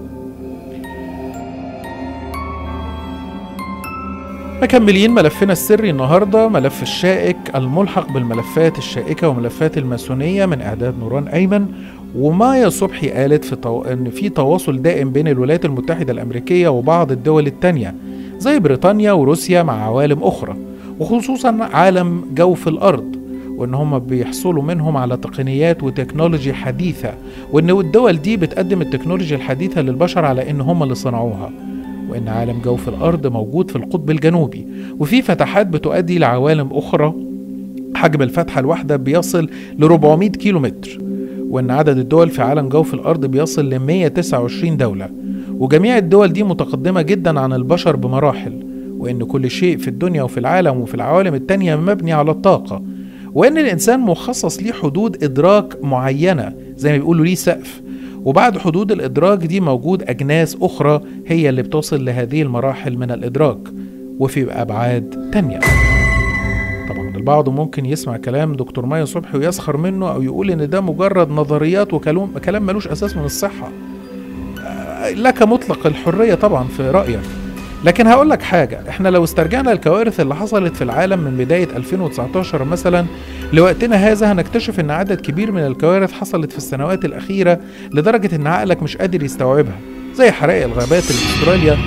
مكملين ملفنا السري النهاردة ملف الشائك الملحق بالملفات الشائكة وملفات الماسونية من إعداد نوران أيمن ومايا صبحي قالت في طو... إن في تواصل دائم بين الولايات المتحدة الأمريكية وبعض الدول التانية زي بريطانيا وروسيا مع عوالم أخرى وخصوصا عالم جوف الأرض وإن هم بيحصلوا منهم على تقنيات وتكنولوجي حديثة وإن الدول دي بتقدم التكنولوجيا الحديثة للبشر على إن هم اللي صنعوها وإن عالم جوف الأرض موجود في القطب الجنوبي وفي فتحات بتؤدي لعوالم أخرى حجم الفتحة الواحدة بيصل ل 400 كيلو متر وإن عدد الدول في عالم جوف الأرض بيصل ل 129 دولة وجميع الدول دي متقدمة جدا عن البشر بمراحل وإن كل شيء في الدنيا وفي العالم وفي العوالم التانية مبني على الطاقة وإن الإنسان مخصص ليه حدود إدراك معينة زي ما بيقولوا ليه سقف وبعد حدود الإدراك دي موجود أجناس أخرى هي اللي بتصل لهذه المراحل من الإدراك وفي أبعاد تانية طبعا البعض ممكن يسمع كلام دكتور مايا صبحي ويسخر منه أو يقول إن ده مجرد نظريات وكلام كلام ملوش أساس من الصحة آه، لك مطلق الحرية طبعا في رأيك لكن هقول لك حاجة احنا لو استرجعنا الكوارث اللي حصلت في العالم من بداية 2019 مثلا لوقتنا هذا هنكتشف ان عدد كبير من الكوارث حصلت في السنوات الأخيرة لدرجة ان عقلك مش قادر يستوعبها زي حرائق الغابات اللي في استراليا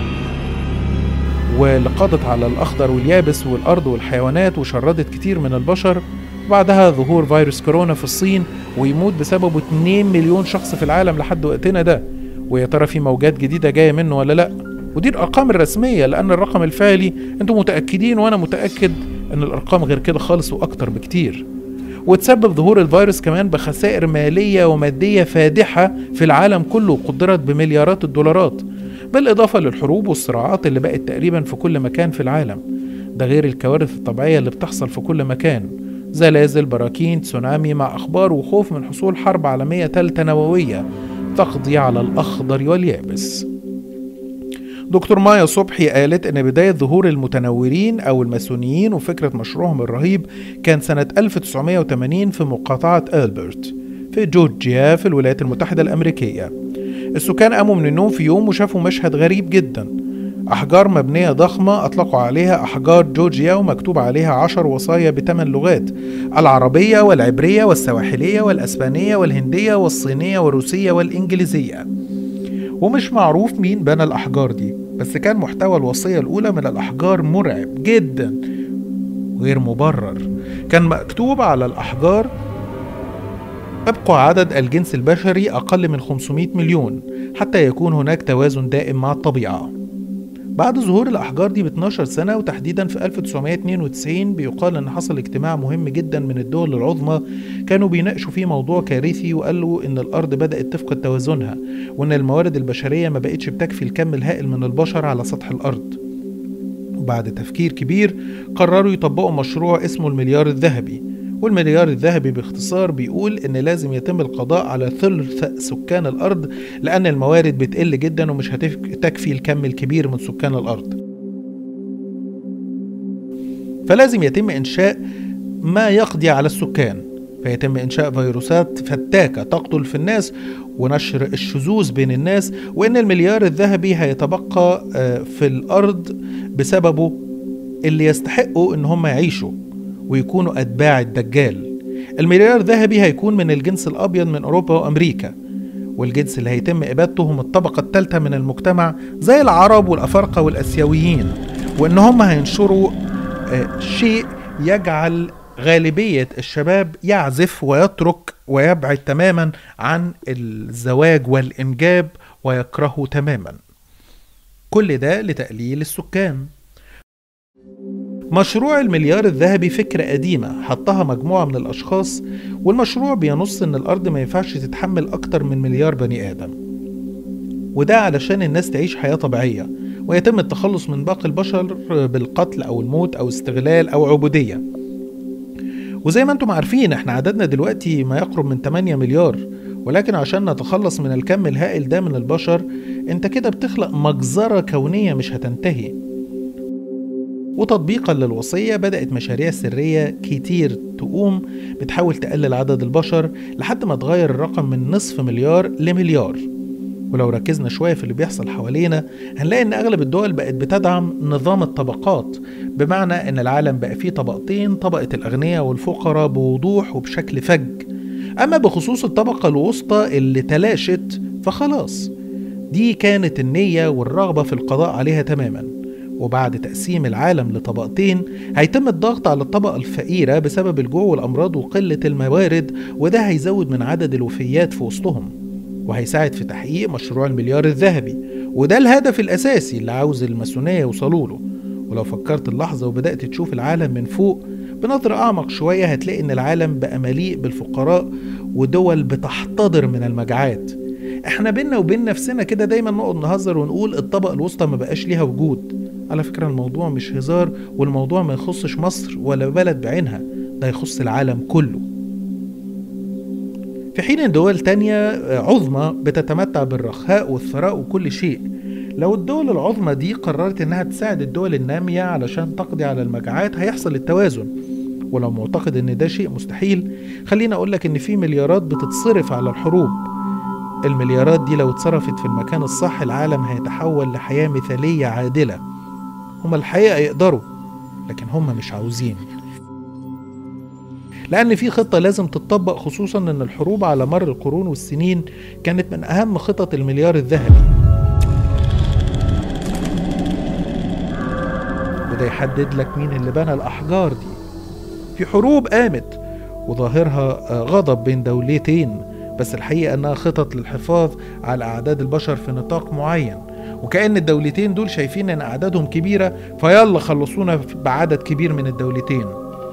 واللي قضت على الأخضر واليابس والأرض والحيوانات وشردت كتير من البشر وبعدها ظهور فيروس كورونا في الصين ويموت بسببه 2 مليون شخص في العالم لحد وقتنا ده ويا ترى في موجات جديدة جاية منه ولا لأ ودي الارقام الرسميه لان الرقم الفعلي انتم متاكدين وانا متاكد ان الارقام غير كده خالص واكتر بكتير وتسبب ظهور الفيروس كمان بخسائر ماليه وماديه فادحه في العالم كله قدرت بمليارات الدولارات بالاضافه للحروب والصراعات اللي بقت تقريبا في كل مكان في العالم ده غير الكوارث الطبيعيه اللي بتحصل في كل مكان زلازل براكين تسونامي مع اخبار وخوف من حصول حرب عالميه ثالثه نوويه تقضي على الاخضر واليابس دكتور مايا صبحي قالت ان بداية ظهور المتنورين او الماسونيين وفكرة مشروعهم الرهيب كان سنة 1980 في مقاطعة ألبرت في جورجيا في الولايات المتحدة الأمريكية السكان قاموا من النوم في يوم وشافوا مشهد غريب جدا أحجار مبنية ضخمة أطلقوا عليها أحجار جورجيا ومكتوب عليها عشر وصايا بثمان لغات العربية والعبرية والسواحلية والأسبانية والهندية والصينية والروسية والإنجليزية ومش معروف مين بنى الأحجار دي بس كان محتوى الوصية الأولى من الأحجار مرعب جدا غير مبرر كان مكتوب على الأحجار ابقى عدد الجنس البشري أقل من 500 مليون حتى يكون هناك توازن دائم مع الطبيعة بعد ظهور الأحجار دي ب 12 سنة وتحديدا في 1992 بيقال إن حصل اجتماع مهم جدا من الدول العظمى كانوا بيناقشوا فيه موضوع كارثي وقالوا إن الأرض بدأت تفقد توازنها وإن الموارد البشرية ما بقتش بتكفي الكم الهائل من البشر على سطح الأرض وبعد تفكير كبير قرروا يطبقوا مشروع اسمه المليار الذهبي والمليار الذهبي باختصار بيقول إن لازم يتم القضاء على ثلث سكان الأرض لأن الموارد بتقل جدا ومش هتكفي الكم الكبير من سكان الأرض فلازم يتم إنشاء ما يقضي على السكان فيتم إنشاء فيروسات فتاكة تقتل في الناس ونشر الشذوذ بين الناس وإن المليار الذهبي هيتبقى آه، في الأرض بسببه اللي يستحقوا إن هم يعيشوا ويكونوا أتباع الدجال المليار الذهبي هيكون من الجنس الأبيض من أوروبا وأمريكا والجنس اللي هيتم إبادته هم الطبقة الثالثة من المجتمع زي العرب والأفارقة والأسيويين وإن هم هينشروا آه، شيء يجعل غالبية الشباب يعزف ويترك ويبعد تماما عن الزواج والإنجاب ويكرهه تماما كل ده لتقليل السكان مشروع المليار الذهبي فكرة قديمة حطها مجموعة من الأشخاص والمشروع بينص إن الأرض ما ينفعش تتحمل أكتر من مليار بني آدم وده علشان الناس تعيش حياة طبيعية ويتم التخلص من باقي البشر بالقتل أو الموت أو استغلال أو عبودية وزي ما انتم عارفين احنا عددنا دلوقتي ما يقرب من 8 مليار ولكن عشان نتخلص من الكم الهائل ده من البشر انت كده بتخلق مجزرة كونية مش هتنتهي وتطبيقا للوصية بدأت مشاريع سرية كتير تقوم بتحاول تقلل عدد البشر لحد ما تغير الرقم من نصف مليار لمليار ولو ركزنا شوية في اللي بيحصل حوالينا هنلاقي إن أغلب الدول بقت بتدعم نظام الطبقات بمعنى إن العالم بقى فيه طبقتين طبقة الأغنياء والفقراء بوضوح وبشكل فج أما بخصوص الطبقة الوسطى اللي تلاشت فخلاص دي كانت النية والرغبة في القضاء عليها تماما وبعد تقسيم العالم لطبقتين هيتم الضغط على الطبقة الفقيرة بسبب الجوع والأمراض وقلة الموارد وده هيزود من عدد الوفيات في وسطهم وهيساعد في تحقيق مشروع المليار الذهبي وده الهدف الأساسي اللي عاوز الماسونية يوصلوا له ولو فكرت اللحظة وبدأت تشوف العالم من فوق بنظرة أعمق شوية هتلاقي إن العالم بقى مليء بالفقراء ودول بتحتضر من المجاعات احنا بينا وبين نفسنا كده دايما نقعد نهزر ونقول الطبقة الوسطى ما بقاش ليها وجود على فكرة الموضوع مش هزار والموضوع ما يخصش مصر ولا بلد بعينها ده يخص العالم كله في حين ان دول تانية عظمى بتتمتع بالرخاء والثراء وكل شيء لو الدول العظمى دي قررت انها تساعد الدول النامية علشان تقضي على المجاعات هيحصل التوازن ولو معتقد ان ده شيء مستحيل خليني اقولك ان في مليارات بتتصرف على الحروب المليارات دي لو اتصرفت في المكان الصح العالم هيتحول لحياة مثالية عادلة هما الحقيقة يقدروا لكن هما مش عاوزين لأن في خطة لازم تتطبق خصوصا أن الحروب على مر القرون والسنين كانت من أهم خطط المليار الذهبي وده يحدد لك مين اللي بنى الأحجار دي في حروب قامت وظاهرها غضب بين دولتين بس الحقيقة أنها خطط للحفاظ على أعداد البشر في نطاق معين وكأن الدولتين دول شايفين أن أعدادهم كبيرة فيلا خلصونا بعدد كبير من الدولتين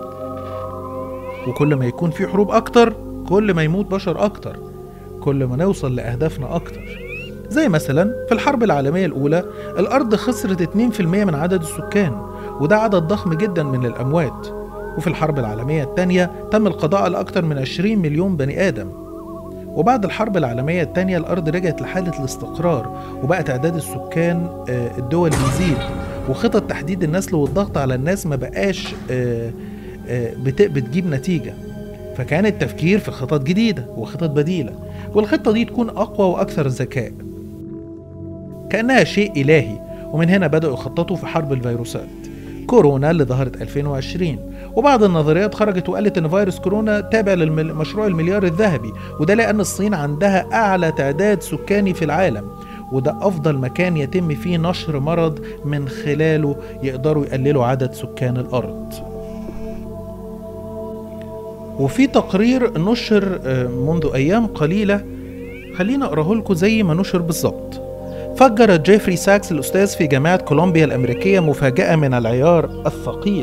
وكل ما يكون في حروب أكتر كل ما يموت بشر أكتر كل ما نوصل لأهدافنا أكتر زي مثلا في الحرب العالمية الأولى الأرض خسرت 2% من عدد السكان وده عدد ضخم جدا من الأموات وفي الحرب العالمية الثانية تم القضاء على أكثر من 20 مليون بني آدم وبعد الحرب العالمية الثانية الأرض رجعت لحالة الاستقرار وبقى تعداد السكان آه، الدول يزيد وخطط تحديد النسل والضغط على الناس ما بقاش آه، آه، بت- بتجيب نتيجة فكان التفكير في خطط جديدة وخطط بديلة والخطة دي تكون أقوى وأكثر ذكاء كأنها شيء إلهي ومن هنا بدأوا يخططوا في حرب الفيروسات كورونا اللي ظهرت 2020 وبعض النظريات خرجت وقالت ان فيروس كورونا تابع لمشروع المليار الذهبي وده لان الصين عندها اعلى تعداد سكاني في العالم وده افضل مكان يتم فيه نشر مرض من خلاله يقدروا يقللوا عدد سكان الارض وفي تقرير نشر آه، منذ ايام قليله خلينا اقراه لكم زي ما نشر بالظبط فجر جيفري ساكس الأستاذ في جامعة كولومبيا الأمريكية مفاجأة من العيار الثقيل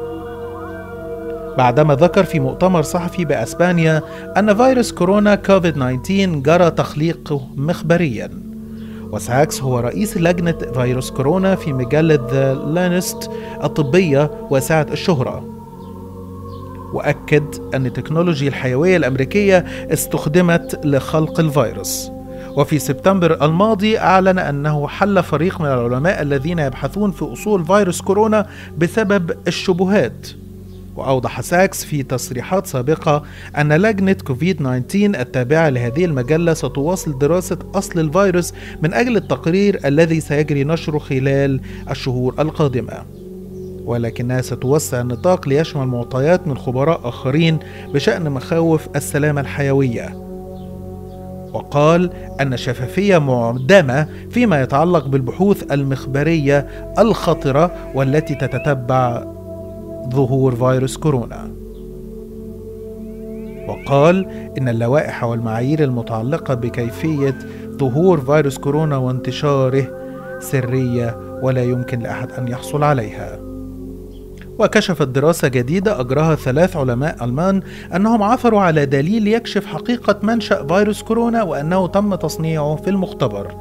بعدما ذكر في مؤتمر صحفي بأسبانيا أن فيروس كورونا كوفيد 19 جرى تخليقه مخبريا وساكس هو رئيس لجنة فيروس كورونا في مجلة ذا لانست الطبية واسعة الشهرة وأكد أن التكنولوجيا الحيوية الأمريكية استخدمت لخلق الفيروس وفي سبتمبر الماضي أعلن أنه حل فريق من العلماء الذين يبحثون في أصول فيروس كورونا بسبب الشبهات وأوضح ساكس في تصريحات سابقة أن لجنة كوفيد 19 التابعة لهذه المجلة ستواصل دراسة أصل الفيروس من أجل التقرير الذي سيجري نشره خلال الشهور القادمة ولكنها ستوسع النطاق ليشمل معطيات من خبراء آخرين بشأن مخاوف السلامة الحيوية وقال أن الشفافية معدمة فيما يتعلق بالبحوث المخبرية الخطرة والتي تتتبع ظهور فيروس كورونا وقال إن اللوائح والمعايير المتعلقة بكيفية ظهور فيروس كورونا وانتشاره سرية ولا يمكن لأحد أن يحصل عليها وكشفت دراسة جديدة أجراها ثلاث علماء ألمان أنهم عثروا على دليل يكشف حقيقة منشأ فيروس كورونا وأنه تم تصنيعه في المختبر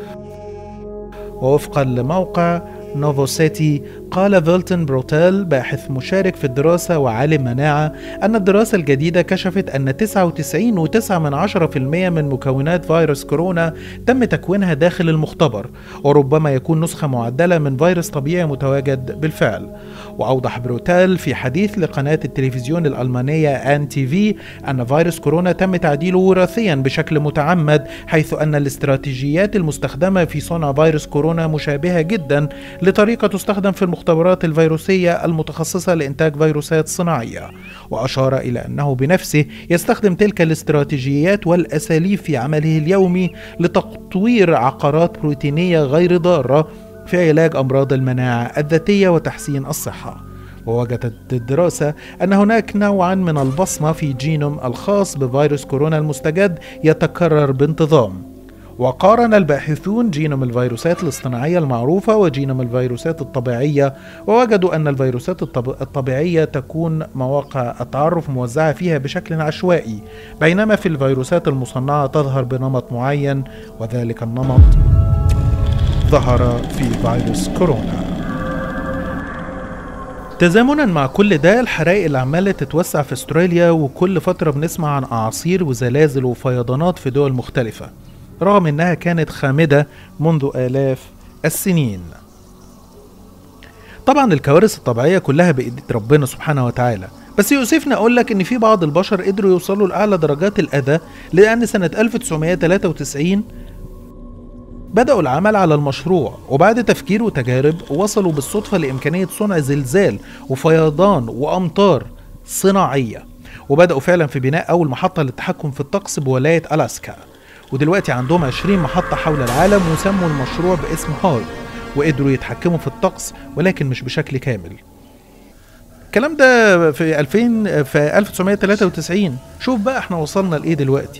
ووفقا لموقع نوفوسيتي قال فيلتون بروتيل باحث مشارك في الدراسة وعالم مناعة أن الدراسة الجديدة كشفت أن 99.9% من مكونات فيروس كورونا تم تكوينها داخل المختبر وربما يكون نسخة معدلة من فيروس طبيعي متواجد بالفعل وأوضح بروتيل في حديث لقناة التلفزيون الألمانية أن تي في أن فيروس كورونا تم تعديله وراثيا بشكل متعمد حيث أن الاستراتيجيات المستخدمة في صنع فيروس كورونا مشابهة جدا لطريقة تستخدم في المختبرات الفيروسية المتخصصة لإنتاج فيروسات صناعية وأشار إلى أنه بنفسه يستخدم تلك الاستراتيجيات والأساليب في عمله اليومي لتطوير عقارات بروتينية غير ضارة في علاج أمراض المناعة الذاتية وتحسين الصحة ووجدت الدراسة أن هناك نوعا من البصمة في جينوم الخاص بفيروس كورونا المستجد يتكرر بانتظام وقارن الباحثون جينوم الفيروسات الاصطناعية المعروفة وجينوم الفيروسات الطبيعية ووجدوا أن الفيروسات الطب... الطبيعية تكون مواقع التعرف موزعة فيها بشكل عشوائي بينما في الفيروسات المصنعة تظهر بنمط معين وذلك النمط ظهر في فيروس كورونا تزامنا مع كل ده الحرائق اللي عمالة تتوسع في استراليا وكل فترة بنسمع عن أعاصير وزلازل وفيضانات في دول مختلفة رغم انها كانت خامدة منذ آلاف السنين طبعا الكوارث الطبيعية كلها بإيد ربنا سبحانه وتعالى بس يؤسفني أقول لك إن في بعض البشر قدروا يوصلوا لأعلى درجات الأذى لأن سنة 1993 بدأوا العمل على المشروع وبعد تفكير وتجارب وصلوا بالصدفة لإمكانية صنع زلزال وفيضان وأمطار صناعية وبدأوا فعلا في بناء أول محطة للتحكم في الطقس بولاية ألاسكا ودلوقتي عندهم 20 محطة حول العالم وسموا المشروع باسم هارب وقدروا يتحكموا في الطقس ولكن مش بشكل كامل الكلام ده في 2000 في 1993 شوف بقى احنا وصلنا لايه دلوقتي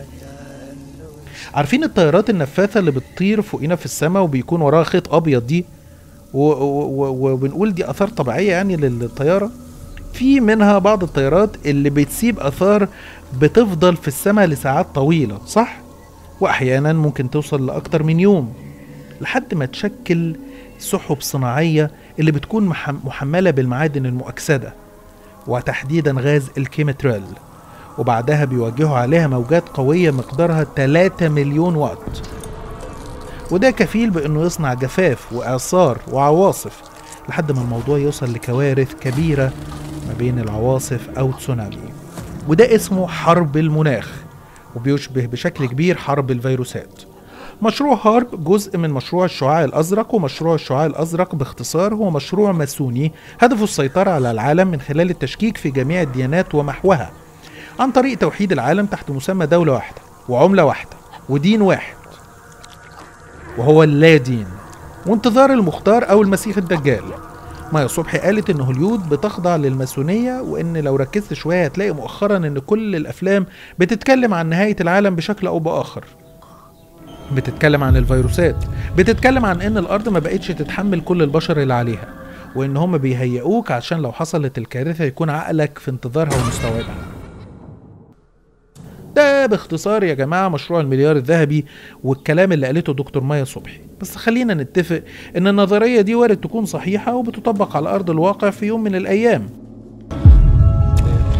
عارفين الطيارات النفاثة اللي بتطير فوقينا في السماء وبيكون وراها خيط ابيض دي وبنقول دي اثار طبيعية يعني للطيارة في منها بعض الطيارات اللي بتسيب اثار بتفضل في السماء لساعات طويلة صح؟ واحيانا ممكن توصل لاكتر من يوم لحد ما تشكل سحب صناعيه اللي بتكون محمله بالمعادن المؤكسده وتحديدا غاز الكيمتريل وبعدها بيوجهوا عليها موجات قويه مقدارها 3 مليون واط وده كفيل بانه يصنع جفاف واعصار وعواصف لحد ما الموضوع يوصل لكوارث كبيره ما بين العواصف او تسونامي وده اسمه حرب المناخ وبيشبه بشكل كبير حرب الفيروسات مشروع هارب جزء من مشروع الشعاع الأزرق ومشروع الشعاع الأزرق باختصار هو مشروع ماسوني هدفه السيطرة على العالم من خلال التشكيك في جميع الديانات ومحوها عن طريق توحيد العالم تحت مسمى دولة واحدة وعملة واحدة ودين واحد وهو اللا دين وانتظار المختار أو المسيح الدجال مايا صبحي قالت ان هوليود بتخضع للماسونيه وان لو ركزت شويه هتلاقي مؤخرا ان كل الافلام بتتكلم عن نهايه العالم بشكل او باخر بتتكلم عن الفيروسات بتتكلم عن ان الارض ما بقتش تتحمل كل البشر اللي عليها وان هم بيهيئوك عشان لو حصلت الكارثه يكون عقلك في انتظارها ومستوعبها ده باختصار يا جماعة مشروع المليار الذهبي والكلام اللي قالته دكتور مايا صبحي بس خلينا نتفق ان النظرية دي وارد تكون صحيحة وبتطبق على أرض الواقع في يوم من الأيام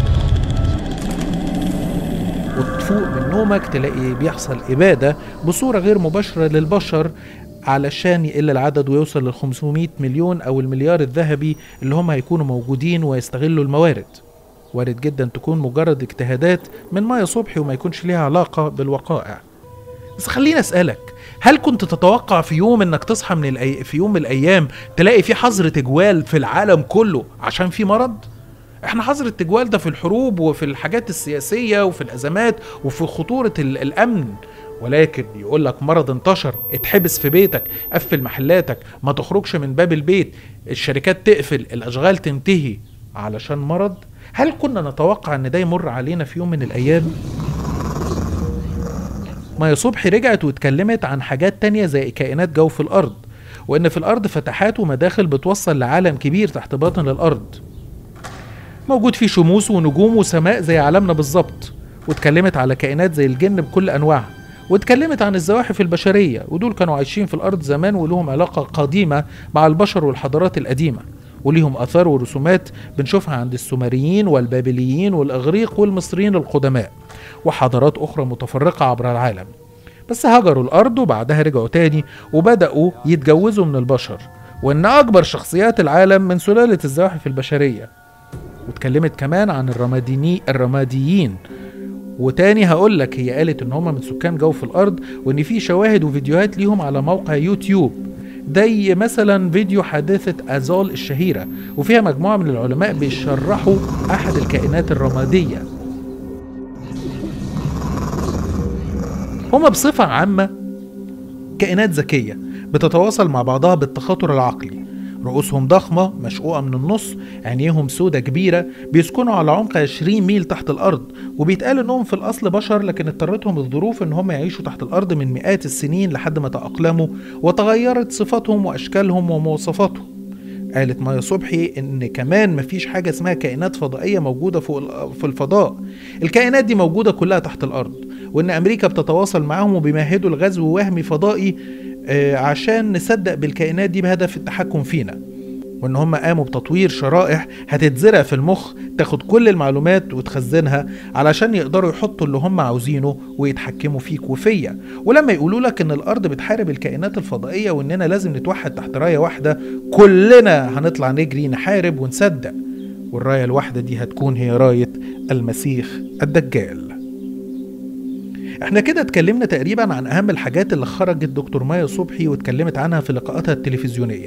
تفوق من نومك تلاقي بيحصل إبادة بصورة غير مباشرة للبشر علشان يقل العدد ويوصل لل 500 مليون أو المليار الذهبي اللي هم هيكونوا موجودين ويستغلوا الموارد وارد جدا تكون مجرد اجتهادات من مايا صبحي وما يكونش ليها علاقة بالوقائع بس خليني اسالك هل كنت تتوقع في يوم انك تصحى من الأي... في يوم من الايام تلاقي في حظر تجوال في العالم كله عشان في مرض احنا حظر التجوال ده في الحروب وفي الحاجات السياسيه وفي الازمات وفي خطوره ال... الامن ولكن يقول لك مرض انتشر اتحبس في بيتك قفل محلاتك ما تخرجش من باب البيت الشركات تقفل الاشغال تنتهي علشان مرض هل كنا نتوقع ان ده يمر علينا في يوم من الايام مايا صبحي رجعت واتكلمت عن حاجات تانية زي كائنات جو في الأرض وإن في الأرض فتحات ومداخل بتوصل لعالم كبير تحت باطن الأرض موجود فيه شموس ونجوم وسماء زي عالمنا بالظبط واتكلمت على كائنات زي الجن بكل أنواعها واتكلمت عن الزواحف البشرية ودول كانوا عايشين في الأرض زمان ولهم علاقة قديمة مع البشر والحضارات القديمة وليهم آثار ورسومات بنشوفها عند السومريين والبابليين والإغريق والمصريين القدماء وحضارات أخرى متفرقة عبر العالم بس هجروا الأرض وبعدها رجعوا تاني وبدأوا يتجوزوا من البشر وإن أكبر شخصيات العالم من سلالة الزواحف البشرية واتكلمت كمان عن الرماديني الرماديين وتاني هقول لك هي قالت ان هم من سكان جو في الارض وان في شواهد وفيديوهات ليهم على موقع يوتيوب زي مثلا فيديو حادثة أزال الشهيرة وفيها مجموعة من العلماء بيشرحوا أحد الكائنات الرمادية هما بصفة عامة كائنات ذكية بتتواصل مع بعضها بالتخاطر العقلي رؤوسهم ضخمة مشقوقة من النص عينيهم سودة كبيرة بيسكنوا على عمق 20 ميل تحت الأرض وبيتقال إنهم في الأصل بشر لكن اضطرتهم الظروف إن هم يعيشوا تحت الأرض من مئات السنين لحد ما تأقلموا وتغيرت صفاتهم وأشكالهم ومواصفاتهم قالت مايا صبحي ان كمان مفيش حاجه اسمها كائنات فضائيه موجوده فوق في الفضاء الكائنات دي موجوده كلها تحت الارض وان امريكا بتتواصل معاهم وبيمهدوا لغزو وهمي فضائي آه، عشان نصدق بالكائنات دي بهدف التحكم فينا وان هم قاموا بتطوير شرائح هتتزرع في المخ تاخد كل المعلومات وتخزنها علشان يقدروا يحطوا اللي هم عاوزينه ويتحكموا فيك وفيا ولما يقولوا لك ان الارض بتحارب الكائنات الفضائيه واننا لازم نتوحد تحت رايه واحده كلنا هنطلع نجري نحارب ونصدق والرايه الواحده دي هتكون هي رايه المسيح الدجال احنا كده اتكلمنا تقريبا عن اهم الحاجات اللي خرجت دكتور مايا صبحي واتكلمت عنها في لقاءاتها التلفزيونيه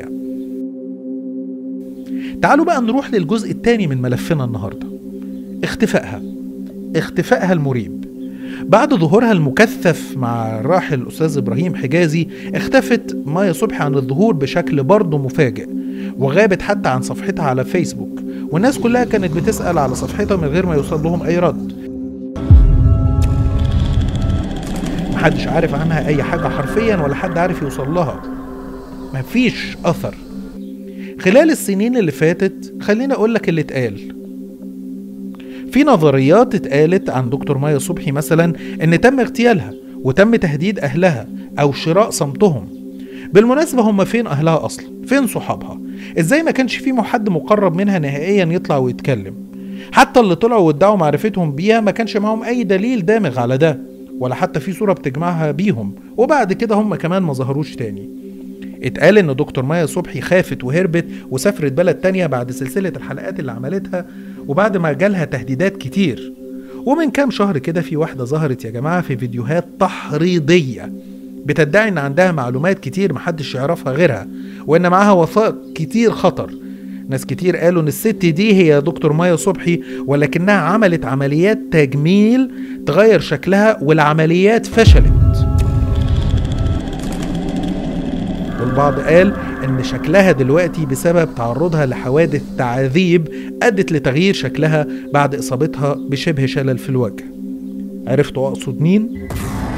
تعالوا بقى نروح للجزء الثاني من ملفنا النهارده اختفائها اختفائها المريب بعد ظهورها المكثف مع الراحل الاستاذ ابراهيم حجازي اختفت مايا صبحي عن الظهور بشكل برضه مفاجئ وغابت حتى عن صفحتها على فيسبوك والناس كلها كانت بتسأل على صفحتها من غير ما يوصل لهم أي رد محدش عارف عنها أي حاجة حرفيا ولا حد عارف يوصل لها مفيش أثر خلال السنين اللي فاتت خليني أقول لك اللي اتقال في نظريات اتقالت عن دكتور مايا صبحي مثلا ان تم اغتيالها وتم تهديد اهلها او شراء صمتهم بالمناسبة هم فين اهلها اصلا فين صحابها ازاي ما كانش في حد مقرب منها نهائيا يطلع ويتكلم حتى اللي طلعوا وادعوا معرفتهم بيها ما كانش معاهم اي دليل دامغ على ده ولا حتى في صورة بتجمعها بيهم وبعد كده هم كمان ما ظهروش تاني اتقال ان دكتور مايا صبحي خافت وهربت وسافرت بلد تانية بعد سلسلة الحلقات اللي عملتها وبعد ما جالها تهديدات كتير ومن كام شهر كده في واحدة ظهرت يا جماعة في فيديوهات تحريضية بتدعي ان عندها معلومات كتير محدش يعرفها غيرها وان معاها وثائق كتير خطر ناس كتير قالوا ان الست دي هي دكتور مايا صبحي ولكنها عملت عمليات تجميل تغير شكلها والعمليات فشلت والبعض قال ان شكلها دلوقتي بسبب تعرضها لحوادث تعذيب ادت لتغيير شكلها بعد اصابتها بشبه شلل في الوجه عرفتوا اقصد مين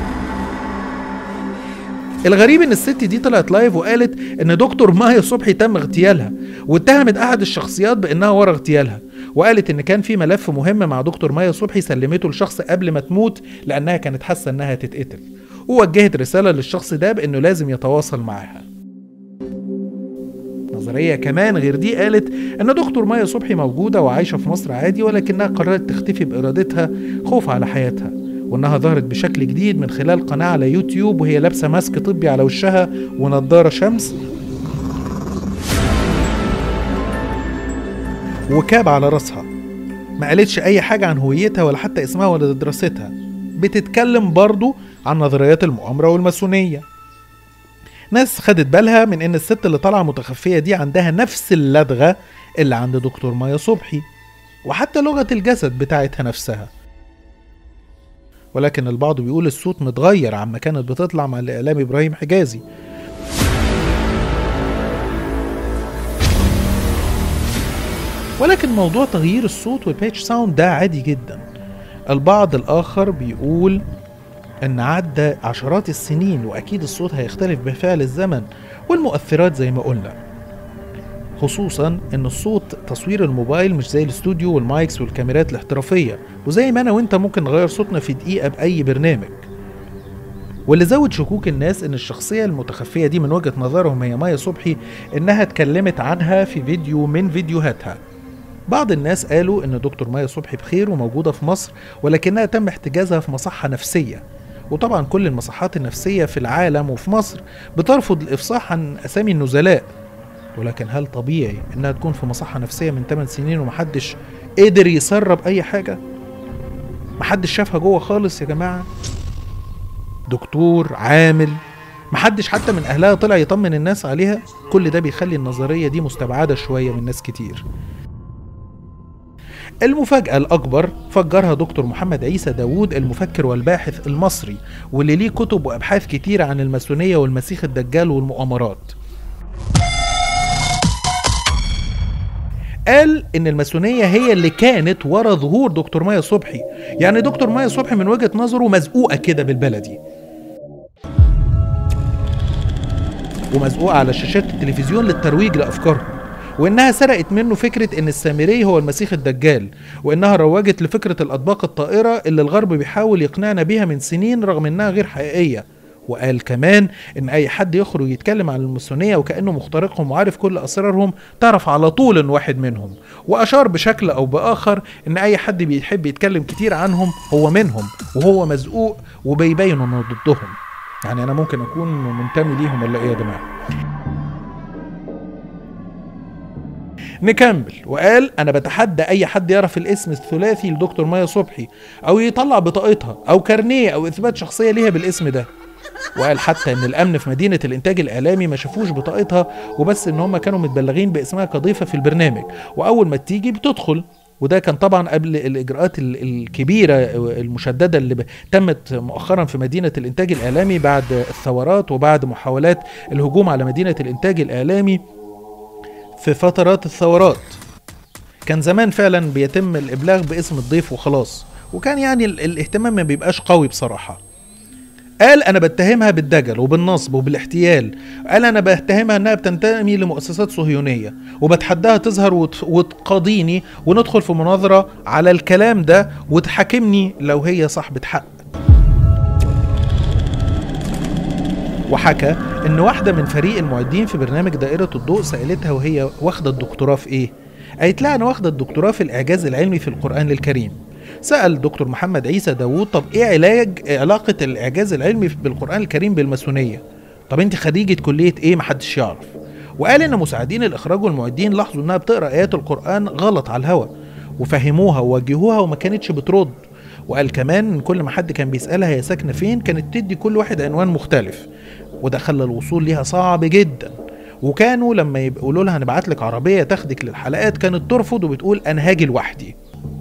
الغريب ان الست دي طلعت لايف وقالت ان دكتور مايا صبحي تم اغتيالها واتهمت احد الشخصيات بانها ورا اغتيالها وقالت ان كان في ملف مهم مع دكتور مايا صبحي سلمته لشخص قبل ما تموت لانها كانت حاسه انها تتقتل ووجهت رساله للشخص ده بانه لازم يتواصل معاها نظريه كمان غير دي قالت ان دكتور مايا صبحي موجوده وعايشه في مصر عادي ولكنها قررت تختفي بارادتها خوف على حياتها وإنها ظهرت بشكل جديد من خلال قناة على يوتيوب وهي لابسة ماسك طبي على وشها ونضارة شمس وكاب على راسها ما قالتش أي حاجة عن هويتها ولا حتى اسمها ولا دراستها بتتكلم برضو عن نظريات المؤامرة والماسونية ناس خدت بالها من ان الست اللي طالعه متخفيه دي عندها نفس اللدغه اللي عند دكتور مايا صبحي وحتى لغه الجسد بتاعتها نفسها ولكن البعض بيقول الصوت متغير عما كانت بتطلع مع الاعلام ابراهيم حجازي ولكن موضوع تغيير الصوت والبيتش ساوند ده عادي جدا البعض الاخر بيقول ان عدى عشرات السنين واكيد الصوت هيختلف بفعل الزمن والمؤثرات زي ما قلنا خصوصا ان الصوت تصوير الموبايل مش زي الاستوديو والمايكس والكاميرات الاحترافيه وزي ما انا وانت ممكن نغير صوتنا في دقيقه باي برنامج واللي زود شكوك الناس ان الشخصيه المتخفيه دي من وجهه نظرهم هي مايا صبحي انها اتكلمت عنها في فيديو من فيديوهاتها بعض الناس قالوا ان دكتور مايا صبحي بخير وموجوده في مصر ولكنها تم احتجازها في مصحه نفسيه وطبعا كل المصحات النفسيه في العالم وفي مصر بترفض الافصاح عن اسامي النزلاء ولكن هل طبيعي انها تكون في مصحه نفسيه من 8 سنين ومحدش قدر يسرب اي حاجه محدش شافها جوه خالص يا جماعه دكتور عامل محدش حتى من اهلها طلع يطمن الناس عليها كل ده بيخلي النظريه دي مستبعده شويه من ناس كتير المفاجأة الأكبر فجرها دكتور محمد عيسى داوود المفكر والباحث المصري واللي ليه كتب وأبحاث كتيرة عن الماسونية والمسيح الدجال والمؤامرات قال ان الماسونيه هي اللي كانت ورا ظهور دكتور مايا صبحي يعني دكتور مايا صبحي من وجهه نظره مزقوقه كده بالبلدي ومزقوقه على شاشات التلفزيون للترويج لافكارهم وانها سرقت منه فكره ان السامري هو المسيح الدجال وانها روجت لفكره الاطباق الطائره اللي الغرب بيحاول يقنعنا بيها من سنين رغم انها غير حقيقيه وقال كمان ان اي حد يخرج يتكلم عن الماسونيه وكانه مخترقهم وعارف كل اسرارهم تعرف على طول ان واحد منهم واشار بشكل او باخر ان اي حد بيحب يتكلم كتير عنهم هو منهم وهو مزقوق وبيبين انه ضدهم يعني انا ممكن اكون منتمي ليهم ولا ايه يا جماعه نكمل وقال انا بتحدى اي حد يعرف الاسم الثلاثي لدكتور مايا صبحي او يطلع بطاقتها او كارنيه او اثبات شخصيه ليها بالاسم ده وقال حتى ان الامن في مدينه الانتاج الاعلامي ما شافوش بطاقتها وبس ان هم كانوا متبلغين باسمها كضيفه في البرنامج واول ما تيجي بتدخل وده كان طبعا قبل الاجراءات ال- الكبيره المشدده اللي ب- تمت مؤخرا في مدينه الانتاج الاعلامي بعد الثورات وبعد محاولات الهجوم على مدينه الانتاج الاعلامي في فترات الثورات كان زمان فعلا بيتم الابلاغ باسم الضيف وخلاص وكان يعني ال- الاهتمام ما بيبقاش قوي بصراحه قال انا بتهمها بالدجل وبالنصب وبالاحتيال قال انا بتهمها انها بتنتمي لمؤسسات صهيونيه وبتحداها تظهر وت- وتقاضيني وندخل في مناظره على الكلام ده وتحاكمني لو هي صاحبه حق وحكى ان واحده من فريق المعدين في برنامج دائره الضوء سالتها وهي واخده الدكتوراه في ايه قالت لها انا واخده الدكتوراه في الاعجاز العلمي في القران الكريم سأل دكتور محمد عيسى داوود طب ايه علاج علاقة الإعجاز العلمي بالقرآن الكريم بالماسونية؟ طب انت خريجة كلية ايه محدش يعرف؟ وقال ان مساعدين الإخراج والمعدين لاحظوا انها بتقرأ آيات القرآن غلط على الهوا وفهموها ووجهوها وما كانتش بترد وقال كمان ان كل ما حد كان بيسألها هي ساكنة فين كانت تدي كل واحد عنوان مختلف وده خلى الوصول ليها صعب جدا وكانوا لما يقولوا لها هنبعت لك عربية تاخدك للحلقات كانت ترفض وبتقول انا هاجي لوحدي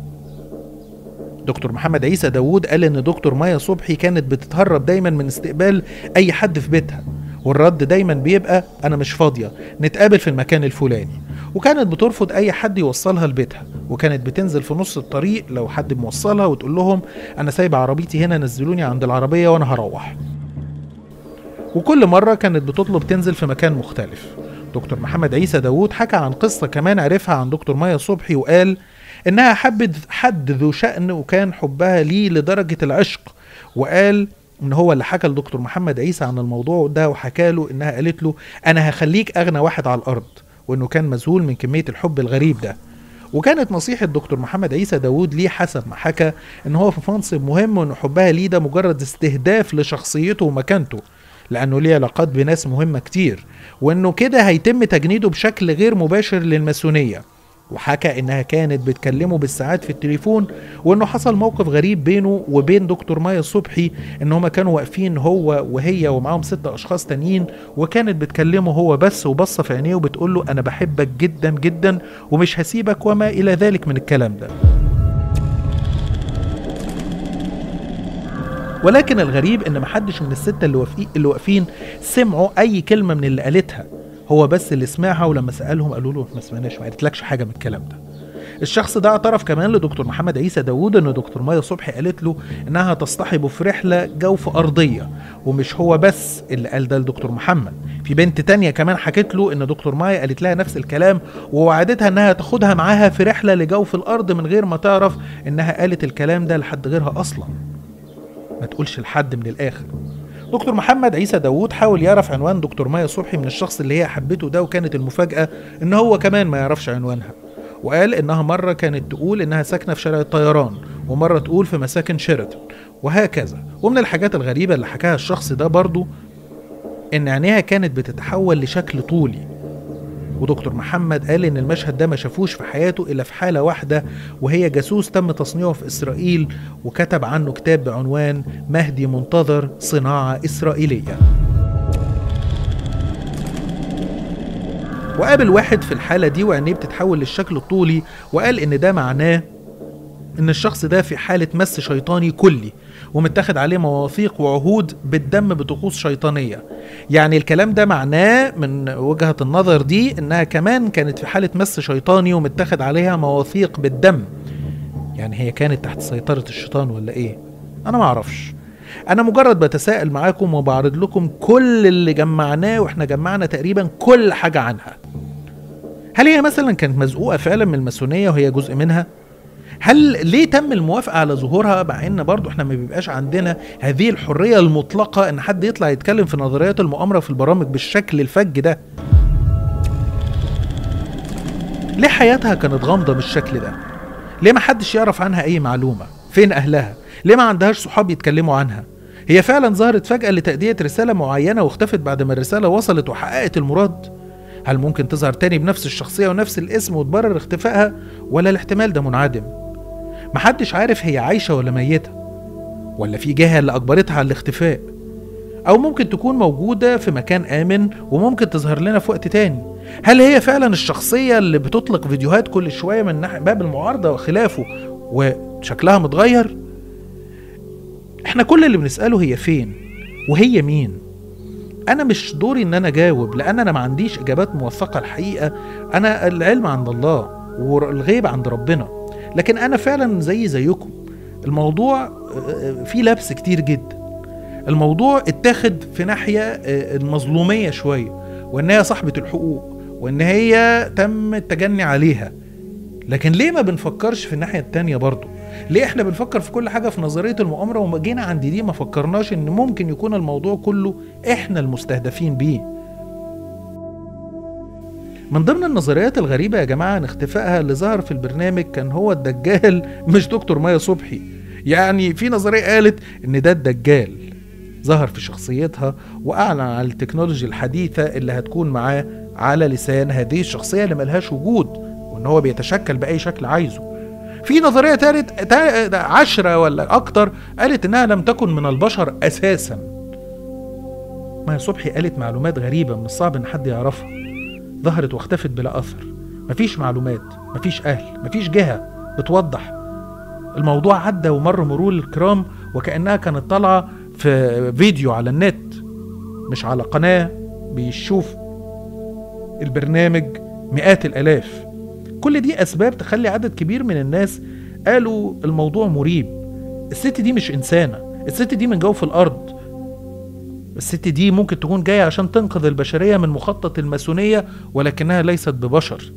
دكتور محمد عيسى داوود قال ان دكتور مايا صبحي كانت بتتهرب دايما من استقبال اي حد في بيتها والرد دايما بيبقى انا مش فاضيه نتقابل في المكان الفلاني وكانت بترفض اي حد يوصلها لبيتها وكانت بتنزل في نص الطريق لو حد موصلها وتقول لهم انا سايبه عربيتي هنا نزلوني عند العربيه وانا هروح وكل مرة كانت بتطلب تنزل في مكان مختلف دكتور محمد عيسى داوود حكى عن قصة كمان عرفها عن دكتور مايا صبحي وقال إنها حبت حد ذو شأن وكان حبها ليه لدرجة العشق وقال إن هو اللي حكى لدكتور محمد عيسى عن الموضوع ده وحكى له إنها قالت له أنا هخليك أغنى واحد على الأرض وإنه كان مذهول من كمية الحب الغريب ده وكانت نصيحة دكتور محمد عيسى داوود ليه حسب ما حكى ان هو في منصب مهم وان حبها ليه ده مجرد استهداف لشخصيته ومكانته لانه ليه علاقات بناس مهمة كتير وانه كده هيتم تجنيده بشكل غير مباشر للماسونية وحكى انها كانت بتكلمه بالساعات في التليفون وانه حصل موقف غريب بينه وبين دكتور مايا صبحي ان هما كانوا واقفين هو وهي ومعاهم ست اشخاص تانيين وكانت بتكلمه هو بس وبصه في عينيه وبتقول له انا بحبك جدا جدا ومش هسيبك وما الى ذلك من الكلام ده ولكن الغريب ان محدش من الستة اللي واقفين اللي واقفين سمعوا اي كلمة من اللي قالتها هو بس اللي سمعها ولما سألهم قالوا له ما سمعناش ما قالتلكش حاجة من الكلام ده الشخص ده اعترف كمان لدكتور محمد عيسى داوود ان دكتور مايا صبحي قالت له انها تصطحبه في رحله جوف ارضيه ومش هو بس اللي قال ده لدكتور محمد في بنت تانية كمان حكت له ان دكتور مايا قالت لها نفس الكلام ووعدتها انها تاخدها معاها في رحله لجوف الارض من غير ما تعرف انها قالت الكلام ده لحد غيرها اصلا ما تقولش لحد من الاخر دكتور محمد عيسى داوود حاول يعرف عنوان دكتور مايا صبحي من الشخص اللي هي حبته ده وكانت المفاجأة ان هو كمان ما يعرفش عنوانها وقال انها مرة كانت تقول انها ساكنة في شارع الطيران ومرة تقول في مساكن شيراتون وهكذا ومن الحاجات الغريبة اللي حكاها الشخص ده برضو ان عينيها كانت بتتحول لشكل طولي ودكتور محمد قال ان المشهد ده ما شافوش في حياته الا في حاله واحده وهي جاسوس تم تصنيعه في اسرائيل وكتب عنه كتاب بعنوان مهدي منتظر صناعه اسرائيليه وقابل واحد في الحاله دي وعينيه بتتحول للشكل الطولي وقال ان ده معناه ان الشخص ده في حالة مس شيطاني كلي ومتاخد عليه مواثيق وعهود بالدم بطقوس شيطانية يعني الكلام ده معناه من وجهة النظر دي انها كمان كانت في حالة مس شيطاني ومتاخد عليها مواثيق بالدم يعني هي كانت تحت سيطرة الشيطان ولا ايه انا معرفش انا مجرد بتساءل معاكم وبعرض لكم كل اللي جمعناه واحنا جمعنا تقريبا كل حاجة عنها هل هي مثلا كانت مزقوقة فعلا من الماسونية وهي جزء منها؟ هل ليه تم الموافقة على ظهورها مع ان برضو احنا ما بيبقاش عندنا هذه الحرية المطلقة ان حد يطلع يتكلم في نظريات المؤامرة في البرامج بالشكل الفج ده ليه حياتها كانت غامضة بالشكل ده ليه ما حدش يعرف عنها اي معلومة فين اهلها ليه ما عندهاش صحاب يتكلموا عنها هي فعلا ظهرت فجأة لتأدية رسالة معينة واختفت بعد ما الرسالة وصلت وحققت المراد هل ممكن تظهر تاني بنفس الشخصية ونفس الاسم وتبرر اختفائها ولا الاحتمال ده منعدم محدش عارف هي عايشة ولا ميتة ولا في جهة اللي أجبرتها على الاختفاء أو ممكن تكون موجودة في مكان آمن وممكن تظهر لنا في وقت تاني هل هي فعلا الشخصية اللي بتطلق فيديوهات كل شوية من ناحية باب المعارضة وخلافه وشكلها متغير احنا كل اللي بنسأله هي فين وهي مين انا مش دوري ان انا اجاوب لان انا ما عنديش اجابات موثقة الحقيقة انا العلم عند الله والغيب عند ربنا لكن انا فعلا زي زيكم الموضوع فيه لبس كتير جدا الموضوع اتاخد في ناحية المظلومية شوية وان هي صاحبة الحقوق وان هي تم التجني عليها لكن ليه ما بنفكرش في الناحية التانية برضو ليه احنا بنفكر في كل حاجة في نظرية المؤامرة وما جينا عند دي ما فكرناش ان ممكن يكون الموضوع كله احنا المستهدفين بيه من ضمن النظريات الغريبة يا جماعة ان اختفائها اللي ظهر في البرنامج كان هو الدجال مش دكتور مايا صبحي يعني في نظرية قالت ان ده الدجال ظهر في شخصيتها واعلن عن التكنولوجيا الحديثة اللي هتكون معاه على لسان هذه الشخصية اللي ملهاش وجود وان هو بيتشكل بأي شكل عايزه في نظرية تالت تا- عشرة ولا أكتر قالت إنها لم تكن من البشر أساسا مايا صبحي قالت معلومات غريبة من الصعب إن حد يعرفها ظهرت واختفت بلا أثر مفيش معلومات مفيش أهل مفيش جهة بتوضح الموضوع عدى ومر مرور الكرام وكأنها كانت طالعة في فيديو على النت مش على قناة بيشوف البرنامج مئات الآلاف كل دي أسباب تخلي عدد كبير من الناس قالوا الموضوع مريب الست دي مش إنسانة الست دي من جوف الأرض الست دي ممكن تكون جاية عشان تنقذ البشرية من مخطط الماسونية ولكنها ليست ببشر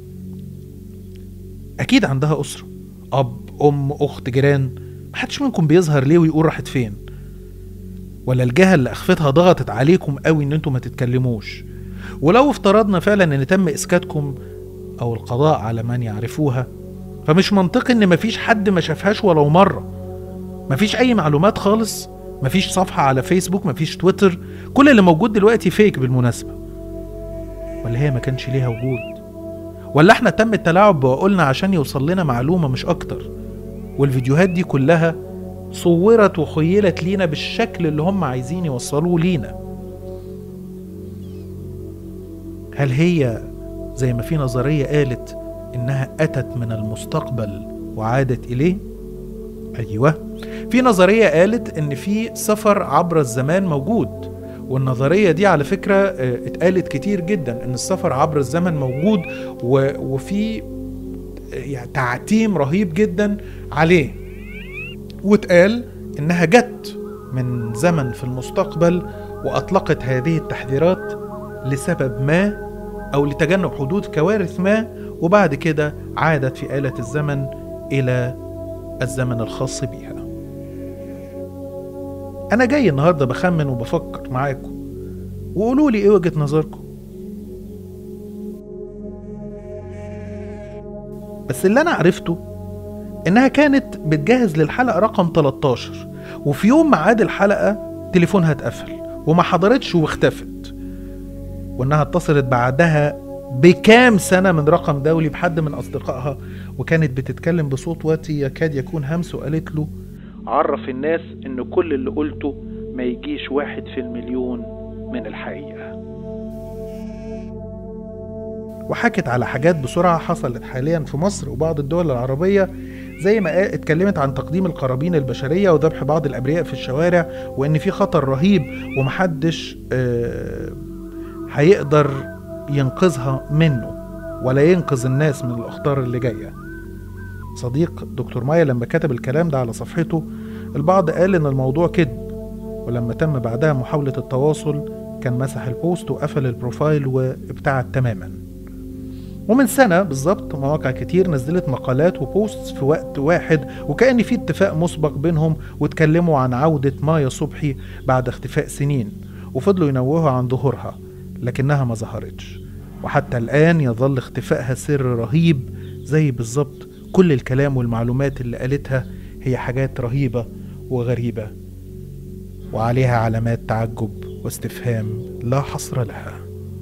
أكيد عندها أسرة أب أم أخت جيران محدش منكم بيظهر ليه ويقول راحت فين ولا الجهة اللي أخفتها ضغطت عليكم قوي إن انتوا ما تتكلموش ولو افترضنا فعلا إن تم إسكاتكم أو القضاء على من يعرفوها فمش منطقي إن مفيش حد ما شافهاش ولو مرة مفيش أي معلومات خالص مفيش صفحة على فيسبوك مفيش تويتر كل اللي موجود دلوقتي فيك بالمناسبة ولا هي ما كانش ليها وجود ولا احنا تم التلاعب بعقولنا عشان يوصل لنا معلومة مش أكتر والفيديوهات دي كلها صورت وخيلت لينا بالشكل اللي هم عايزين يوصلوه لينا هل هي زي ما في نظرية قالت إنها أتت من المستقبل وعادت إليه؟ أيوه في نظرية قالت إن في سفر عبر الزمان موجود والنظرية دي على فكرة آه، اتقالت كتير جدا إن السفر عبر الزمن موجود و- وفي آه، يعني تعتيم رهيب جدا عليه واتقال إنها جت من زمن في المستقبل وأطلقت هذه التحذيرات لسبب ما أو لتجنب حدوث كوارث ما وبعد كده عادت في آلة الزمن إلى الزمن الخاص بيها أنا جاي النهاردة بخمن وبفكر معاكم وقولوا لي إيه وجهة نظركم بس اللي أنا عرفته إنها كانت بتجهز للحلقة رقم 13 وفي يوم ميعاد الحلقة تليفونها اتقفل وما حضرتش واختفت وإنها اتصلت بعدها بكام سنة من رقم دولي بحد من أصدقائها وكانت بتتكلم بصوت واتي يكاد يكون همس وقالت له عرف الناس إن كل اللي قلته ما يجيش واحد في المليون من الحقيقة وحكت على حاجات بسرعة حصلت حاليا في مصر وبعض الدول العربية زي ما قا- اتكلمت عن تقديم القرابين البشرية وذبح بعض الأبرياء في الشوارع وإن في خطر رهيب ومحدش آه، هيقدر ينقذها منه ولا ينقذ الناس من الأخطار اللي جاية صديق دكتور مايا لما كتب الكلام ده على صفحته البعض قال إن الموضوع كذب ولما تم بعدها محاولة التواصل كان مسح البوست وقفل البروفايل وابتعد تماما ومن سنة بالظبط مواقع كتير نزلت مقالات وبوستس في وقت واحد وكأن في اتفاق مسبق بينهم واتكلموا عن عودة مايا صبحي بعد اختفاء سنين وفضلوا ينوهوا عن ظهورها لكنها ما ظهرتش وحتى الآن يظل اختفائها سر رهيب زي بالظبط كل الكلام والمعلومات اللي قالتها هي حاجات رهيبة وغريبة وعليها علامات تعجب واستفهام لا حصر لها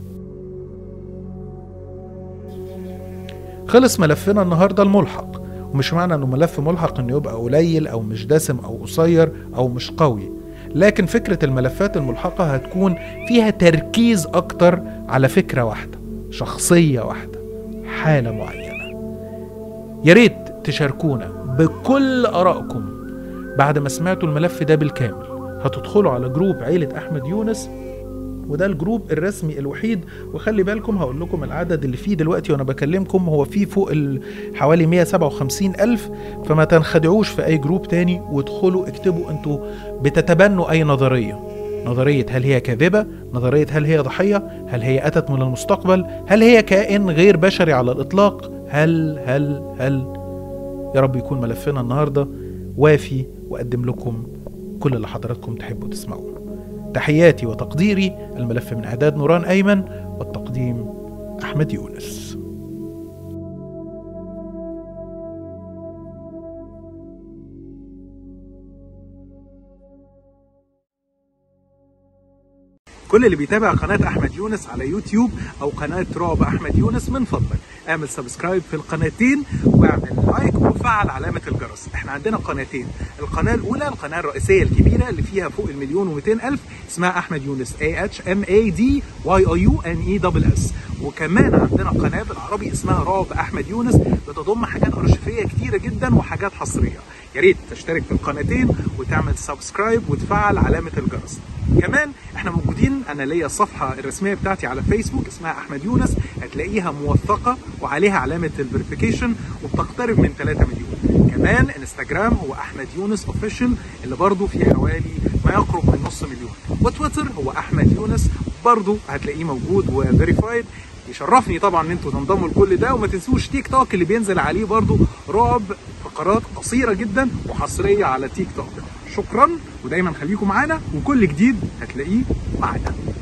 خلص ملفنا النهارده الملحق ومش معنى انه ملف ملحق انه يبقى قليل او مش دسم او قصير او مش قوي لكن فكرة الملفات الملحقة هتكون فيها تركيز أكتر على فكرة واحدة شخصية واحدة حالة معينة يا ريت تشاركونا بكل آرائكم بعد ما سمعتوا الملف ده بالكامل هتدخلوا على جروب عيلة أحمد يونس وده الجروب الرسمي الوحيد وخلي بالكم هقول لكم العدد اللي فيه دلوقتي وانا بكلمكم هو فيه فوق ال- حوالي 157 ألف فما تنخدعوش في أي جروب تاني وادخلوا اكتبوا انتوا بتتبنوا أي نظرية نظرية هل هي كاذبة؟ نظرية هل هي ضحية؟ هل هي أتت من المستقبل؟ هل هي كائن غير بشري على الإطلاق؟ هل هل هل يا رب يكون ملفنا النهاردة وافي وأقدم لكم كل اللي حضراتكم تحبوا تسمعوه تحياتي وتقديري الملف من إعداد نوران أيمن والتقديم أحمد يونس كل اللي بيتابع قناة أحمد يونس على يوتيوب أو قناة رعب أحمد يونس من فضلك اعمل سبسكرايب في القناتين واعمل لايك وفعل علامة الجرس احنا عندنا قناتين القناة الأولى القناة الرئيسية الكبيرة اللي فيها فوق المليون و200 ألف اسمها أحمد يونس A H M A D Y O U N E S S وكمان عندنا قناة بالعربي اسمها رعب أحمد يونس بتضم حاجات أرشيفية كتيرة جدا وحاجات حصرية يا ريت تشترك في القناتين وتعمل سبسكرايب وتفعل علامة الجرس كمان احنا موجودين انا ليا الصفحه الرسميه بتاعتي على فيسبوك اسمها احمد يونس هتلاقيها موثقه وعليها علامه الفيريفيكيشن وبتقترب من 3 مليون كمان انستجرام هو احمد يونس اوفيشال اللي برضه فيه حوالي ما يقرب من نص مليون وتويتر هو احمد يونس برضه هتلاقيه موجود وفيريفايد يشرفني طبعا ان انتوا تنضموا لكل ده وما تنسوش تيك توك اللي بينزل عليه برضه رعب فقرات قصيره جدا وحصريه على تيك توك شكرا ودايما خليكم معانا وكل جديد هتلاقيه معانا